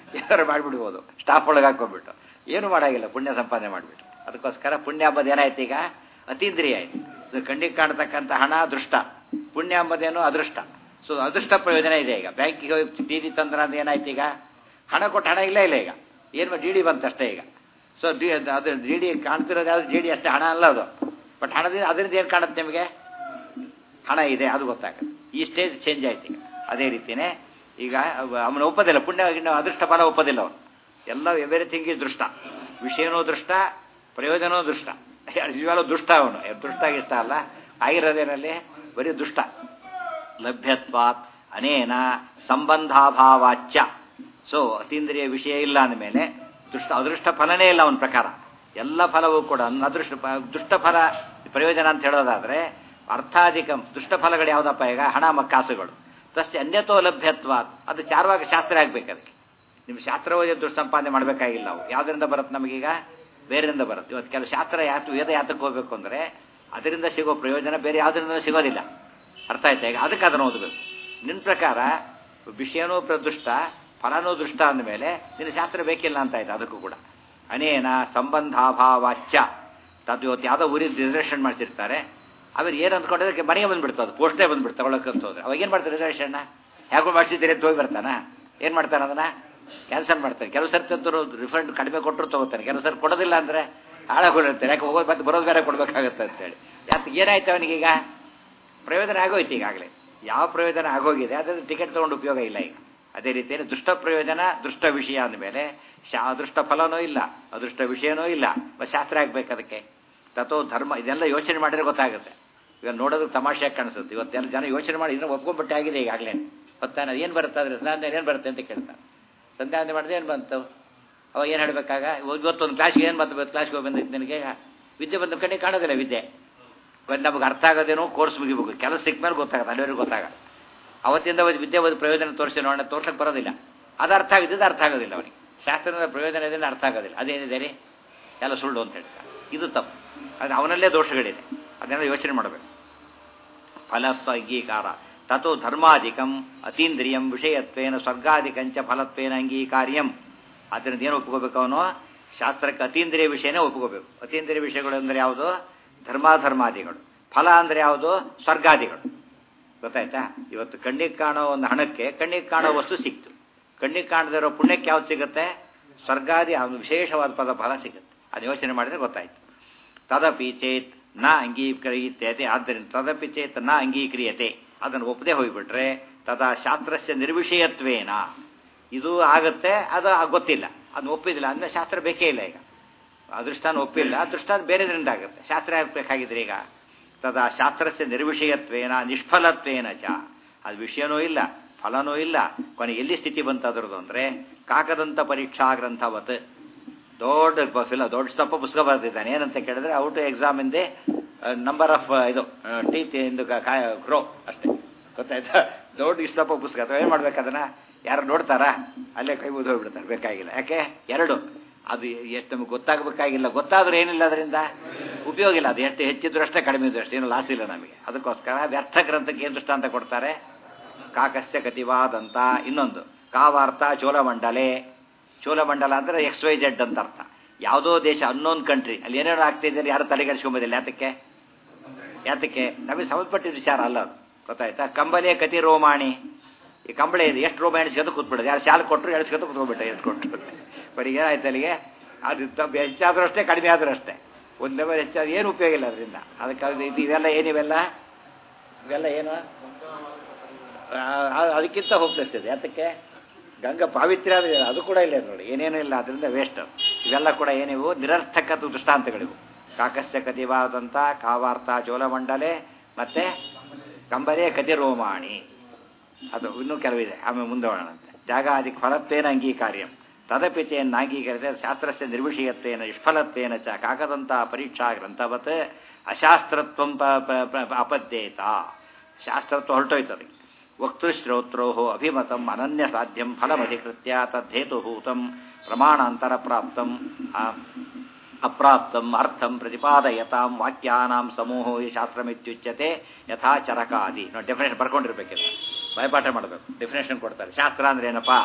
ಏನಾರು ಮಾಡಿಬಿಡ್ಬೋದು ಸ್ಟಾಫ್ ಒಳಗೆ ಹಾಕೊಂಡ್ಬಿಟ್ಟು ಏನು ಮಾಡೋಂಗಿಲ್ಲ ಪುಣ್ಯ ಸಂಪಾದನೆ ಮಾಡಿಬಿಟ್ಟು ಅದಕ್ಕೋಸ್ಕರ ಪುಣ್ಯ ಅಂಬದು ಏನಾಯ್ತು ಈಗ ಅತೀಂದ್ರಿಯ ಆಯ್ತು ಇದು ಕಣ್ಣಿಗೆ ಕಾಣ್ತಕ್ಕಂಥ ಹಣ ದೃಷ್ಟ ಪುಣ್ಯ ಅಂಬದೇನು ಅದೃಷ್ಟ ಸೊ ಅದೃಷ್ಟ ಪ್ರಯೋಜನ ಇದೆ ಈಗ ಬ್ಯಾಂಕಿಗೆ ಹೋಗಿ ಡಿ ಡಿ ತಂದ್ರ ಅಂದ್ರೆ ಏನಾಯ್ತು ಈಗ ಹಣ ಕೊಟ್ಟು ಹಣ ಇಲ್ಲ ಇಲ್ಲ ಈಗ ಏನು ಡಿ ಡಿ ಬಂತಷ್ಟೇ ಈಗ ಸೊ ಡಿ ಅದು ಡಿ ಡಿ ಕಾಣ್ತಿರೋದು ಯಾವುದು ಡಿ ಡಿ ಅಷ್ಟೇ ಹಣ ಅಲ್ಲ ಅದು ಬಟ್ ಹಣದಿಂದ ಅದರಿಂದ ಏನು ಕಾಣುತ್ತೆ ನಿಮಗೆ ಹಣ ಇದೆ ಅದು ಗೊತ್ತಾಗುತ್ತೆ ಈ ಸ್ಟೇಜ್ ಚೇಂಜ್ ಆಯ್ತು ಈಗ ಅದೇ ರೀತಿಯೇ ಈಗ ಅವನು ಒಪ್ಪದಿಲ್ಲ ಪುಣ್ಯ ಗಿಣ್ಯ ಅದೃಷ್ಟ ಫಲ ಒಪ್ಪದಿಲ್ಲ ಅವನು ಎಲ್ಲ ಎವ್ರಿಥಿಂಗ್ ಇಸ್ ದೃಷ್ಟ ವಿಷಯನೂ ದೃಷ್ಟ ಪ್ರಯೋಜನವೂ ದೃಷ್ಟ ನಿಜವಾಗ್ಲೂ ದುಷ್ಟ ಅವನು ದುಷ್ಟ ಇಷ್ಟ ಅಲ್ಲ ಆಗಿರೋದೇನಲ್ಲಿ ಬರೀ ದುಷ್ಟ ಲಭ್ಯತ್ವಾತ್ ಅನೇನ ಸಂಬಂಧಾಭಾವಾಚ್ಯ ಸೊ ಅತೀಂದ್ರಿಯ ವಿಷಯ ಇಲ್ಲ ಅಂದಮೇಲೆ ದುಷ್ಟ ಅದೃಷ್ಟ ಫಲನೇ ಇಲ್ಲ ಅವನ ಪ್ರಕಾರ ಎಲ್ಲ ಫಲವೂ ಕೂಡ ಅದೃಷ್ಟ ದುಷ್ಟ ಫಲ ಪ್ರಯೋಜನ ಅಂತ ಹೇಳೋದಾದ್ರೆ ಅರ್ಥಾಧಿಕ ದುಷ್ಟ ಫಲಗಳು ಯಾವುದಪ್ಪ ಈಗ ಹಣ ಕಾಸುಗಳು ತಸ್ಯ ಅನ್ಯತೋ ಲಭ್ಯತ್ವ ಅದು ಚಾರವಾಗ ಶಾಸ್ತ್ರ ಆಗ್ಬೇಕು ಅದಕ್ಕೆ ನಿಮ್ಮ ಶಾಸ್ತ್ರ ಓದಿ ದುಡ್ಡು ಸಂಪಾದನೆ ಮಾಡಬೇಕಾಗಿಲ್ಲ ನಾವು ಯಾವುದರಿಂದ ಬರುತ್ತೆ ನಮಗೀಗ ಬೇರೆಯಿಂದ ಬರುತ್ತೆ ಇವತ್ತು ಕೆಲವು ಶಾಸ್ತ್ರ ಯಾತು ವೇದ ಯಾತಕ್ಕೆ ಹೋಗಬೇಕು ಅಂದರೆ ಅದರಿಂದ ಸಿಗೋ ಪ್ರಯೋಜನ ಬೇರೆ ಯಾವುದರಿಂದ ಸಿಗೋದಿಲ್ಲ ಅರ್ಥ ಆಯ್ತಾ ಈಗ ಅದಕ್ಕೆ ಅದನ್ನು ಓದಬೇಕು ನಿನ್ನ ಪ್ರಕಾರ ವಿಷಯನೂ ದುಷ್ಟ ಫಲನೂ ದೃಷ್ಟ ಅಂದಮೇಲೆ ನಿನ್ನ ಶಾಸ್ತ್ರ ಬೇಕಿಲ್ಲ ಅಂತ ಆಯ್ತು ಅದಕ್ಕೂ ಕೂಡ ಅನೇನ ಸಂಬಂಧಾಭಾವಾಚ್ಯ ತದ್ ಇವತ್ತು ಯಾವುದೋ ಊರಿಗೆ ರಿಸರ್ವೇಷನ್ ಮಾಡ್ತಿರ್ತಾರೆ ಅವ್ರು ಏನು ಅಂದ್ಕೊಂಡಿದ್ರೆ ಮನೆಗೆ ಬಂದ್ಬಿಡ್ತು ಅದು ಪೋಸ್ಟೇ ಬಂದ್ಬಿಡ್ತು ತಗೊಳಕ್ಕೆ ಅಂತ ಹೋದ್ರೆ ಅವಾಗ ಏನು ಮಾಡ್ತಾರೆ ರಿಸರ್ವೇಷನ್ನ ಯಾಕೋ ಮಾಡಿಸಿದ್ದೀರಿ ಅಂತ ಹೋಗಿ ಬರ್ತಾನ ಏನು ಮಾಡ್ತಾನೆ ಅದನ್ನ ಕ್ಯಾನ್ಸಲ್ ಮಾಡ್ತಾರೆ ಕೆಲವು ಸರ್ತಿ ಅಂತೂ ರಿಫಂಡ್ ಕಡಿಮೆ ಕೊಟ್ಟರು ತಗೋತಾನೆ ಕೆಲವು ಸರ್ ಕೊಡೋದಿಲ್ಲ ಅಂದರೆ ಹಾಳಾಗಿರ್ತಾರೆ ಯಾಕೆ ಹೋಗೋದು ಮತ್ತೆ ಬರೋದು ಬೇರೆ ಕೊಡಬೇಕಾಗತ್ತೆ ಅಂತೇಳಿ ಯಾಕೆ ಏನಾಯ್ತು ಅವನಿಗೀಗ ಪ್ರಯೋಜನ ಆಗೋಯ್ತು ಈಗಾಗಲೇ ಯಾವ ಪ್ರಯೋಜನ ಆಗೋಗಿದೆ ಅದರಿಂದ ಟಿಕೆಟ್ ತೊಗೊಂಡು ಉಪಯೋಗ ಇಲ್ಲ ಈಗ ಅದೇ ರೀತಿಯಲ್ಲಿ ದುಷ್ಟ ಪ್ರಯೋಜನ ದುಷ್ಟ ವಿಷಯ ಅಂದಮೇಲೆ ಶಾ ಅದೃಷ್ಟ ಫಲನೂ ಇಲ್ಲ ಅದೃಷ್ಟ ವಿಷಯನೂ ಇಲ್ಲ ಶಾಸ್ತ್ರ ಆಗ್ಬೇಕು ಅದಕ್ಕೆ ತಥೋ ಧರ್ಮ ಇದೆಲ್ಲ ಯೋಚನೆ ಮಾಡಿದ್ರೆ ಗೊತ್ತಾಗುತ್ತೆ ಈಗ ನೋಡೋದಕ್ಕೆ ತಮಾಷೆಯಾಗಿ ಕಾಣಿಸುತ್ತೆ ಇವತ್ತೆಲ್ಲ ಜನ ಯೋಚನೆ ಮಾಡಿ ಇನ್ನೂ ಒಪ್ಕೊಂಡ್ಬಿಟ್ಟೆ ಆಗಿದೆ ಈಗಾಗಲೇ ಹೊತ್ತಾನ ಏನು ಬರುತ್ತೆ ಅದ್ರ ಸಂಧ್ಯಾನ ಏನು ಬರುತ್ತೆ ಅಂತ ಕೇಳ್ತಾನೆ ಸಂಧ್ಯಾನ ಮಾಡಿದ್ರೆ ಏನು ಬಂತು ಅವಾಗ ಏನು ಹೇಳಬೇಕಾಗ ಇವತ್ತೊಂದು ಕ್ಲಾಸ್ಗೆ ಏನು ಬಂತು ಕ್ಲಾಸ್ಗೆ ಹೋಗಿ ಬಂದಿತ್ತು ನಿನಗೆ ವಿದ್ಯೆ ಬಂದ ಕಡೆ ಕಾಣೋದಿಲ್ಲ ವಿದ್ಯೆ ಒಂದು ನಮಗೆ ಅರ್ಥ ಆಗೋದೇನೋ ಕೋರ್ಸ್ ಮುಗಿಬೇಕು ಕೆಲಸ ಸಿಕ್ಕ ಮೇಲೆ ಗೊತ್ತಾಗುತ್ತೆ ಅಲ್ಲಿವರೆಗೂ ಗೊತ್ತಾಗ ಅವತ್ತಿಂದ ಒಂದು ವಿದ್ಯೆ ಒಂದು ಪ್ರಯೋಜನ ತೋರಿಸಿ ನೋಡೋಣ ತೋರ್ಸಕ್ಕೆ ಬರೋದಿಲ್ಲ ಅದು ಅರ್ಥ ಆಗಿದ್ದು ಅರ್ಥ ಆಗೋದಿಲ್ಲ ಅವನಿಗೆ ಶಾಸ್ತ್ರದ ಪ್ರಯೋಜನ ಇದೆ ಅರ್ಥ ಆಗೋದಿಲ್ಲ ಅದೇನಿದೆ ರೀ ಎಲ್ಲ ಸುಳ್ಳು ಅಂತ ಹೇಳ್ತಾರೆ ಇದು ತಪ್ಪು ಅದು ಅವನಲ್ಲೇ ದೋಷಗಳಿದೆ ಅದನ್ನೆಲ್ಲ ಯೋಚನೆ ಮಾಡಬೇಕು ಫಲತ್ವ ಅಂಗೀಕಾರ ತಥೋ ಧರ್ಮಾಧಿಕಂ ಅತೀಂದ್ರಿಯಂ ವಿಷಯತ್ವೇನ ಸ್ವರ್ಗಾಧಿಕಂಚ ಫಲತ್ವೇನ ಅಂಗೀಕಾರ್ಯಂ ಅದರಿಂದ ಏನು ಒಪ್ಕೋಬೇಕು ಅವನು ಶಾಸ್ತ್ರಕ್ಕೆ ಅತೀಂದ್ರಿಯ ವಿಷಯನೇ ಒಪ್ಕೋಬೇಕು ಅತೀಂದ್ರಿಯ ವಿಷಯಗಳು ಅಂದರೆ ಯಾವುದು ಧರ್ಮಾಧರ್ಮಾದಿಗಳು ಫಲ ಅಂದರೆ ಯಾವುದು ಸ್ವರ್ಗಾದಿಗಳು ಗೊತ್ತಾಯ್ತಾ ಇವತ್ತು ಕಣ್ಣಿಗೆ ಕಾಣೋ ಒಂದು ಹಣಕ್ಕೆ ಕಣ್ಣಿಗೆ ಕಾಣೋ ವಸ್ತು ಸಿಕ್ತು ಕಣ್ಣಿಗೆ ಕಾಣದೇ ಇರೋ ಪುಣ್ಯಕ್ಕೆ ಯಾವ್ದು ಸಿಗುತ್ತೆ ಸ್ವರ್ಗಾದಿ ವಿಶೇಷವಾದ ಪದ ಫಲ ಸಿಗುತ್ತೆ ಅದು ಯೋಚನೆ ಮಾಡಿದ್ರೆ ಗೊತ್ತಾಯ್ತು ತದಪಿ ಚೇತ್ ನ ಅಂಗೀಕರಿಯತೆ ಆದ್ದರಿಂದ ತದಪಿ ಚೇತ್ ನ ಅಂಗೀಕ್ರಿಯತೆ ಅದನ್ನು ಒಪ್ಪದೆ ಹೋಗ್ಬಿಟ್ರೆ ತದಾ ಶಾಸ್ತ್ರಸ್ಯ ನಿರ್ವಿಷಯತ್ವೇನ ಇದು ಆಗತ್ತೆ ಅದು ಗೊತ್ತಿಲ್ಲ ಅದನ್ನ ಒಪ್ಪಿದಿಲ್ಲ ಅಂದ್ರೆ ಶಾಸ್ತ್ರ ಬೇಕೇ ಇಲ್ಲ ಈಗ ಅದೃಷ್ಟಾನ ಒಪ್ಪಿಲ್ಲ ಅದೃಷ್ಟ ಬೇರೆದ್ರಿಂದ ಆಗುತ್ತೆ ಶಾಸ್ತ್ರ ಆಗಬೇಕಾಗಿದ್ರೆ ಈಗ ತದಾ ಶಾಸ್ತ್ರಸ್ಯ ನಿರ್ವಿಷಯತ್ವೇನ ನಿಷ್ಫಲತ್ವೇನ ಚ ಅದು ವಿಷಯನೂ ಇಲ್ಲ ಫಲನೂ ಇಲ್ಲ ಕೊನೆ ಎಲ್ಲಿ ಸ್ಥಿತಿ ಬಂತದ್ರದ್ದು ಅಂದರೆ ಕಾಕದಂತ ಪರೀಕ್ಷಾ ಗ್ರಂಥವತ್ ದೊಡ್ಡ ಫಿಲ ದೊಡ್ಡ ತಪ್ಪ ಪುಸ್ತಕ ಬರೆದಿದ್ದಾನೆ ಏನಂತ ಕೇಳಿದ್ರೆ ಔಟ್ ಎಕ್ಸಾಮ್ ಇಂದೇ ನಂಬರ್ ಆಫ್ ಇದು ಟೀತ್ ಇಂದು ಗ್ರೋ ಅಷ್ಟೇ ಗೊತ್ತಾಯ್ತಾ ದೊಡ್ಡ ಇಷ್ಟಪ್ಪ ಪುಸ್ತಕ ಅಥವಾ ಏನು ಮಾಡ್ಬೇಕು ಅದನ್ನ ಯಾರು ನೋಡ್ತಾರಾ ಅಲ್ಲೇ ಕೈ ಮುದ್ದು ಹೋಗ್ಬಿಡ್ತಾರೆ ಬೇಕಾಗಿಲ್ಲ ಯಾಕೆ ಎರಡು ಅದು ಎಷ್ಟು ನಮಗೆ ಗೊತ್ತಾಗಬೇಕಾಗಿಲ್ಲ ಗೊತ್ತಾದ್ರೂ ಏನಿಲ್ಲ ಅದರಿಂದ ಉಪಯೋಗ ಇಲ್ಲ ಅದು ಎಷ್ಟು ಹೆಚ್ಚಿದ್ರು ಅಷ್ಟೇ ಕಡಿಮೆ ಇದ್ರು ಅಷ್ಟೇ ಏನು ಲಾಸ್ ಇಲ್ಲ ನಮಗೆ ಅದಕ್ಕೋಸ್ಕರ ವ್ಯರ್ಥ ಗ್ರಂಥಕ್ಕೆ ಏನು ದೃಷ್ಟಾಂತ ಕೊಡ್ತಾರೆ ಕಾಕಸ್ಯ ಕತಿವಾದಂತ ಇನ್ನೊಂದು ಕಾವಾರ್ಥ ಚೋಳಮಂಡಲೆ ಚೋಳಮಂಡಲ ಅಂದರೆ ಎಕ್ಸ್ ವೈ ಜೆಡ್ ಅಂತ ಅರ್ಥ ಯಾವುದೋ ದೇಶ ಅನ್ನೋನ್ ಕಂಟ್ರಿ ಅಲ್ಲಿ ಏನೇನೋ ಆಗ್ತಿದ್ದಾರೆ ಯಾರು ತಲೆಗೆಡಿಸ್ಕೊಂಬೋದಿಲ್ಲ ಯಾತಕ್ಕೆ ಯಾತಕ್ಕೆ ನಮಗೆ ಸಂಬಂಧಪಟ್ಟಿದ ವಿಚಾರ ಅಲ್ಲ ಅದು ಗೊತ್ತಾಯ್ತಾ ಕಂಬಲೆ ಕತಿ ರೋಮಾಣಿ ಈ ಕಂಬಳೆ ಇದೆ ಎಷ್ಟು ರೋಮ ಎಣಿಸ್ಕೊಂಡು ಕೂತ್ಬಿಡೋದು ಯಾರು ಶಾಲೆ ಕೊಟ್ಟರು ಎಣಿಸ್ಕೊಂಡು ಕೂತ್ಕೊಂಡ್ಬಿಟ್ಟೆ ಎತ್ಕೊಟ್ಟು ಬರೀ ಏನಾಯ್ತು ಅಲ್ಲಿಗೆ ಅದು ಹೆಚ್ಚಾದ್ರೂ ಅಷ್ಟೇ ಕಡಿಮೆ ಆದರೂ ಅಷ್ಟೇ ಒಂದು ಲೆವೆಲ್ ಹೆಚ್ಚಾದ ಏನು ಉಪಯೋಗ ಇಲ್ಲ ಅದರಿಂದ ಅದಕ್ಕೆ ಇದು ಇವೆಲ್ಲ ಏನಿವೆಲ್ಲ ಇವೆಲ್ಲ ಏನು ಅದಕ್ಕಿಂತ ಹೋಪ್ಲೆಸ್ ಇದೆ ಯಾತಕ್ಕೆ ಗಂಗಾ ಪಾವಿತ್ರ್ಯ ಅದು ಕೂಡ ಇಲ್ಲ ನೋಡಿ ಏನೇನೂ ಇಲ್ಲ ಅದರಿಂದ ವೇಸ್ಟ್ ಇವೆಲ್ಲ ಕೂಡ ಏನಿವು ನಿರರ್ಥಕ ದೃಷ್ಟಾಂತಗಳಿವು ಕಾಕಸ್ಯ ಕತಿವಾದಂಥ ಕಾವಾರ್ಥ ಚೋಳಮಂಡಲೆ ಮತ್ತೆ ಕಂಬರೇ ಕತಿರೋಮಾಣಿ ಅದು ಇನ್ನೂ ಕೆಲವಿದೆ ಆಮೇಲೆ ಮುಂದೆ ಹೋಗೋಣಂತೆ ಜಾಗ ಅದಕ್ಕೆ ಫಲತ್ವೇನ ಅಂಗೀಕಾರ್ಯಂ ತದಪಿ ಚೇನ್ ಅಂಗೀಕರಿಸಿದೆ ಶಾಸ್ತ್ರಸ್ಯ ನಿರ್ವಿಷಯತ್ವೇನ ನಿಷ್ಫಲತ್ವೇನ ಚ ಕಾಕದಂತ ಪರೀಕ್ಷಾ ಗ್ರಂಥವತ್ ಅಶಾಸ್ತ್ರತ್ವಂ ಅಪದ್ಯೇತ ಶಾಸ್ತ್ರತ್ವ ಹೊರಟೋಯ್ತದೆ ವಕ್ತೃಶ್ರೋತ್ರೋ ಅಭಿಮತಂ ಅನನ್ಯ ಸಾಧ್ಯಂ ಫಲಮಧಿಕೃತ್ಯ ತದ್ದೇತುಭೂತಂ ಪ್ರಮಾಣಾಂತರ ಪ್ರಾಪ್ತಂ ಅಪ್ರಾಪ್ತಂ ಅರ್ಥಂ ಪ್ರತಿಪಾದಯತಾಂ ವಾಕ್ಯಾನಾಂ ಸಮೂಹೋ ಈ ಶಾಸ್ತ್ರಮಿತ್ಯುಚ್ಯತೆ ಯಥಾ ಚರಕಾದಿ ನೋಡಿ ಡೆಫಿನೇಷನ್ ಬರ್ಕೊಂಡಿರ್ಬೇಕಿಲ್ಲ ಭಯಪಾಠ ಮಾಡಬೇಕು ಡೆಫಿನೇಷನ್ ಕೊಡ್ತಾರೆ ಶಾಸ್ತ್ರ ಅಂದ್ರೆ ಏನಪ್ಪ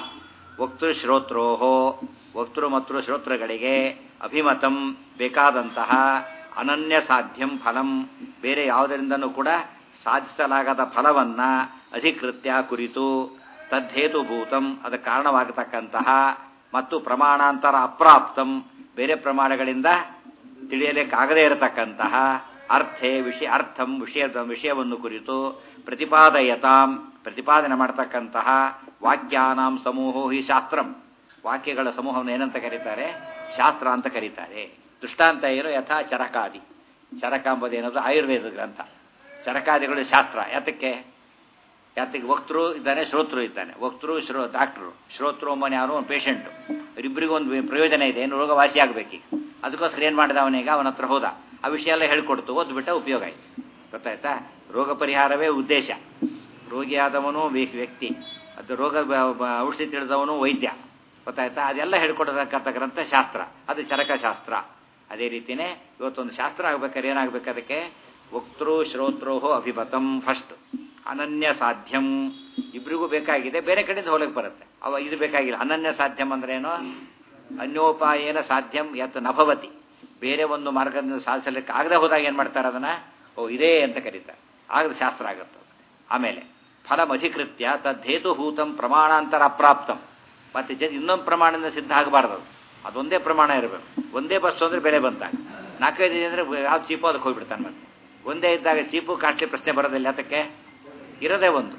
ವಕ್ತೃ ಶ್ರೋತ್ರೋಹೋ ವಕ್ತೃ ಮತ್ತು ಶ್ರೋತ್ರಗಳಿಗೆ ಅಭಿಮತಂ ಬೇಕಾದಂತಹ ಅನನ್ಯ ಸಾಧ್ಯಂ ಫಲಂ ಬೇರೆ ಯಾವುದರಿಂದನೂ ಕೂಡ ಸಾಧಿಸಲಾಗದ ಫಲವನ್ನ ಅಧಿಕೃತ್ಯ ಕುರಿತು ತದ್ದೇತುಭೂತಂ ಅದ ಕಾರಣವಾಗತಕ್ಕಂತಹ ಮತ್ತು ಪ್ರಮಾಣಾಂತರ ಅಪ್ರಾಪ್ತಂ ಬೇರೆ ಪ್ರಮಾಣಗಳಿಂದ ತಿಳಿಯಲಿಕ್ಕಾಗದೇ ಇರತಕ್ಕಂತಹ ಅರ್ಥೆ ವಿಷಯ ಅರ್ಥಂ ವಿಷಯದ ವಿಷಯವನ್ನು ಕುರಿತು ಪ್ರತಿಪಾದಯತಾಂ ಪ್ರತಿಪಾದನೆ ಮಾಡತಕ್ಕಂತಹ ವಾಕ್ಯಾನಾಂ ಸಮೂಹೋ ಹಿ ಶಾಸ್ತ್ರಂ ವಾಕ್ಯಗಳ ಸಮೂಹವನ್ನು ಏನಂತ ಕರೀತಾರೆ ಶಾಸ್ತ್ರ ಅಂತ ಕರೀತಾರೆ ದೃಷ್ಟಾಂತ ಏನು ಯಥಾ ಚರಕಾದಿ ಚರಕ ಎಂಬುದು ಏನದು ಆಯುರ್ವೇದ ಗ್ರಂಥ ಚರಕಾದಿಗಳು ಶಾಸ್ತ್ರ ಯಾತಕ್ಕೆ ಯಾತಕ್ಕೆ ವಕ್ತೃ ಇದ್ದಾನೆ ಶ್ರೋತೃ ಇದ್ದಾನೆ ವಕ್ತೃ ಶ್ರೋ ಡಾಕ್ಟ್ರು ಶ್ರೋತೃ ಒಮ್ಮನೆ ಅವನು ಒಂದು ಪೇಷಂಟು ಇಬ್ಬರಿಗೂ ಒಂದು ಪ್ರಯೋಜನ ಇದೆ ಏನು ರೋಗ ವಾಸಿ ಆಗಬೇಕೀಗ ಅದಕ್ಕೋಸ್ಕರ ಏನು ಮಾಡಿದ ಅವನೀಗ ಅವನ ಹತ್ರ ಹೋದ ಆ ವಿಷಯ ಎಲ್ಲ ಹೇಳ್ಕೊಡ್ತು ಓದ್ಬಿಟ್ಟ ಉಪಯೋಗ ಆಯ್ತು ಗೊತ್ತಾಯ್ತಾ ರೋಗ ಪರಿಹಾರವೇ ಉದ್ದೇಶ ರೋಗಿಯಾದವನು ವ್ಯಕ್ತಿ ಅದು ರೋಗ ಔಷಧಿ ತಿಳಿದವನು ವೈದ್ಯ ಗೊತ್ತಾಯ್ತಾ ಅದೆಲ್ಲ ಹೇಳ್ಕೊಡತಕ್ಕಂಥ ಗ್ರಂಥ ಶಾಸ್ತ್ರ ಅದು ಚರಕಶಾಸ್ತ್ರ ಅದೇ ರೀತಿಯೇ ಇವತ್ತೊಂದು ಶಾಸ್ತ್ರ ಆಗ್ಬೇಕಾದ್ರೆ ಏನಾಗಬೇಕು ಅದಕ್ಕೆ ವಕ್ತೃ ಶ್ರೋತ್ರೋಹೋ ಅಭಿಮತಂ ಫಸ್ಟ್ ಅನನ್ಯ ಸಾಧ್ಯಂ ಇಬ್ರಿಗೂ ಬೇಕಾಗಿದೆ ಬೇರೆ ಕಡೆಯಿಂದ ಹೋಲಕ್ಕೆ ಬರುತ್ತೆ ಅವ ಇದು ಬೇಕಾಗಿಲ್ಲ ಅನನ್ಯ ಸಾಧ್ಯಂ ಅಂದ್ರೆ ಏನು ಅನ್ಯೋಪಾಯೇನ ಸಾಧ್ಯಂ ಯತ್ ನಭವತಿ ಬೇರೆ ಒಂದು ಮಾರ್ಗದಿಂದ ಸಾಧಿಸಲಿಕ್ಕೆ ಆಗದೆ ಹೋದಾಗ ಏನು ಮಾಡ್ತಾರೆ ಅದನ್ನ ಓ ಇದೇ ಅಂತ ಕರೀತಾರೆ ಆಗದ ಶಾಸ್ತ್ರ ಆಗುತ್ತೆ ಆಮೇಲೆ ಫಲಮಧಿಕೃತ್ಯ ತದ್ದೇತುಭೂತಂ ಪ್ರಮಾಣಾಂತರ ಅಪ್ರಾಪ್ತಂ ಮತ್ತೆ ಜನ ಇನ್ನೊಂದು ಪ್ರಮಾಣದಿಂದ ಸಿದ್ಧ ಆಗಬಾರ್ದು ಅದು ಅದೊಂದೇ ಪ್ರಮಾಣ ಇರಬೇಕು ಒಂದೇ ಬಸ್ಸು ಅಂದರೆ ಬೆಲೆ ಬಂದಾಗ ನಾಲ್ಕೈದು ಅಂದರೆ ಯಾವ್ದು ಚೀಪು ಅದಕ್ಕೆ ಹೋಗ್ಬಿಡ್ತಾನೆ ಮತ್ತೆ ಒಂದೇ ಇದ್ದಾಗ ಚೀಪು ಕಾಸ್ಟ್ಲಿ ಪ್ರಶ್ನೆ ಬರೋದಿಲ್ಲ ಅದಕ್ಕೆ ಇರದೇ ಒಂದು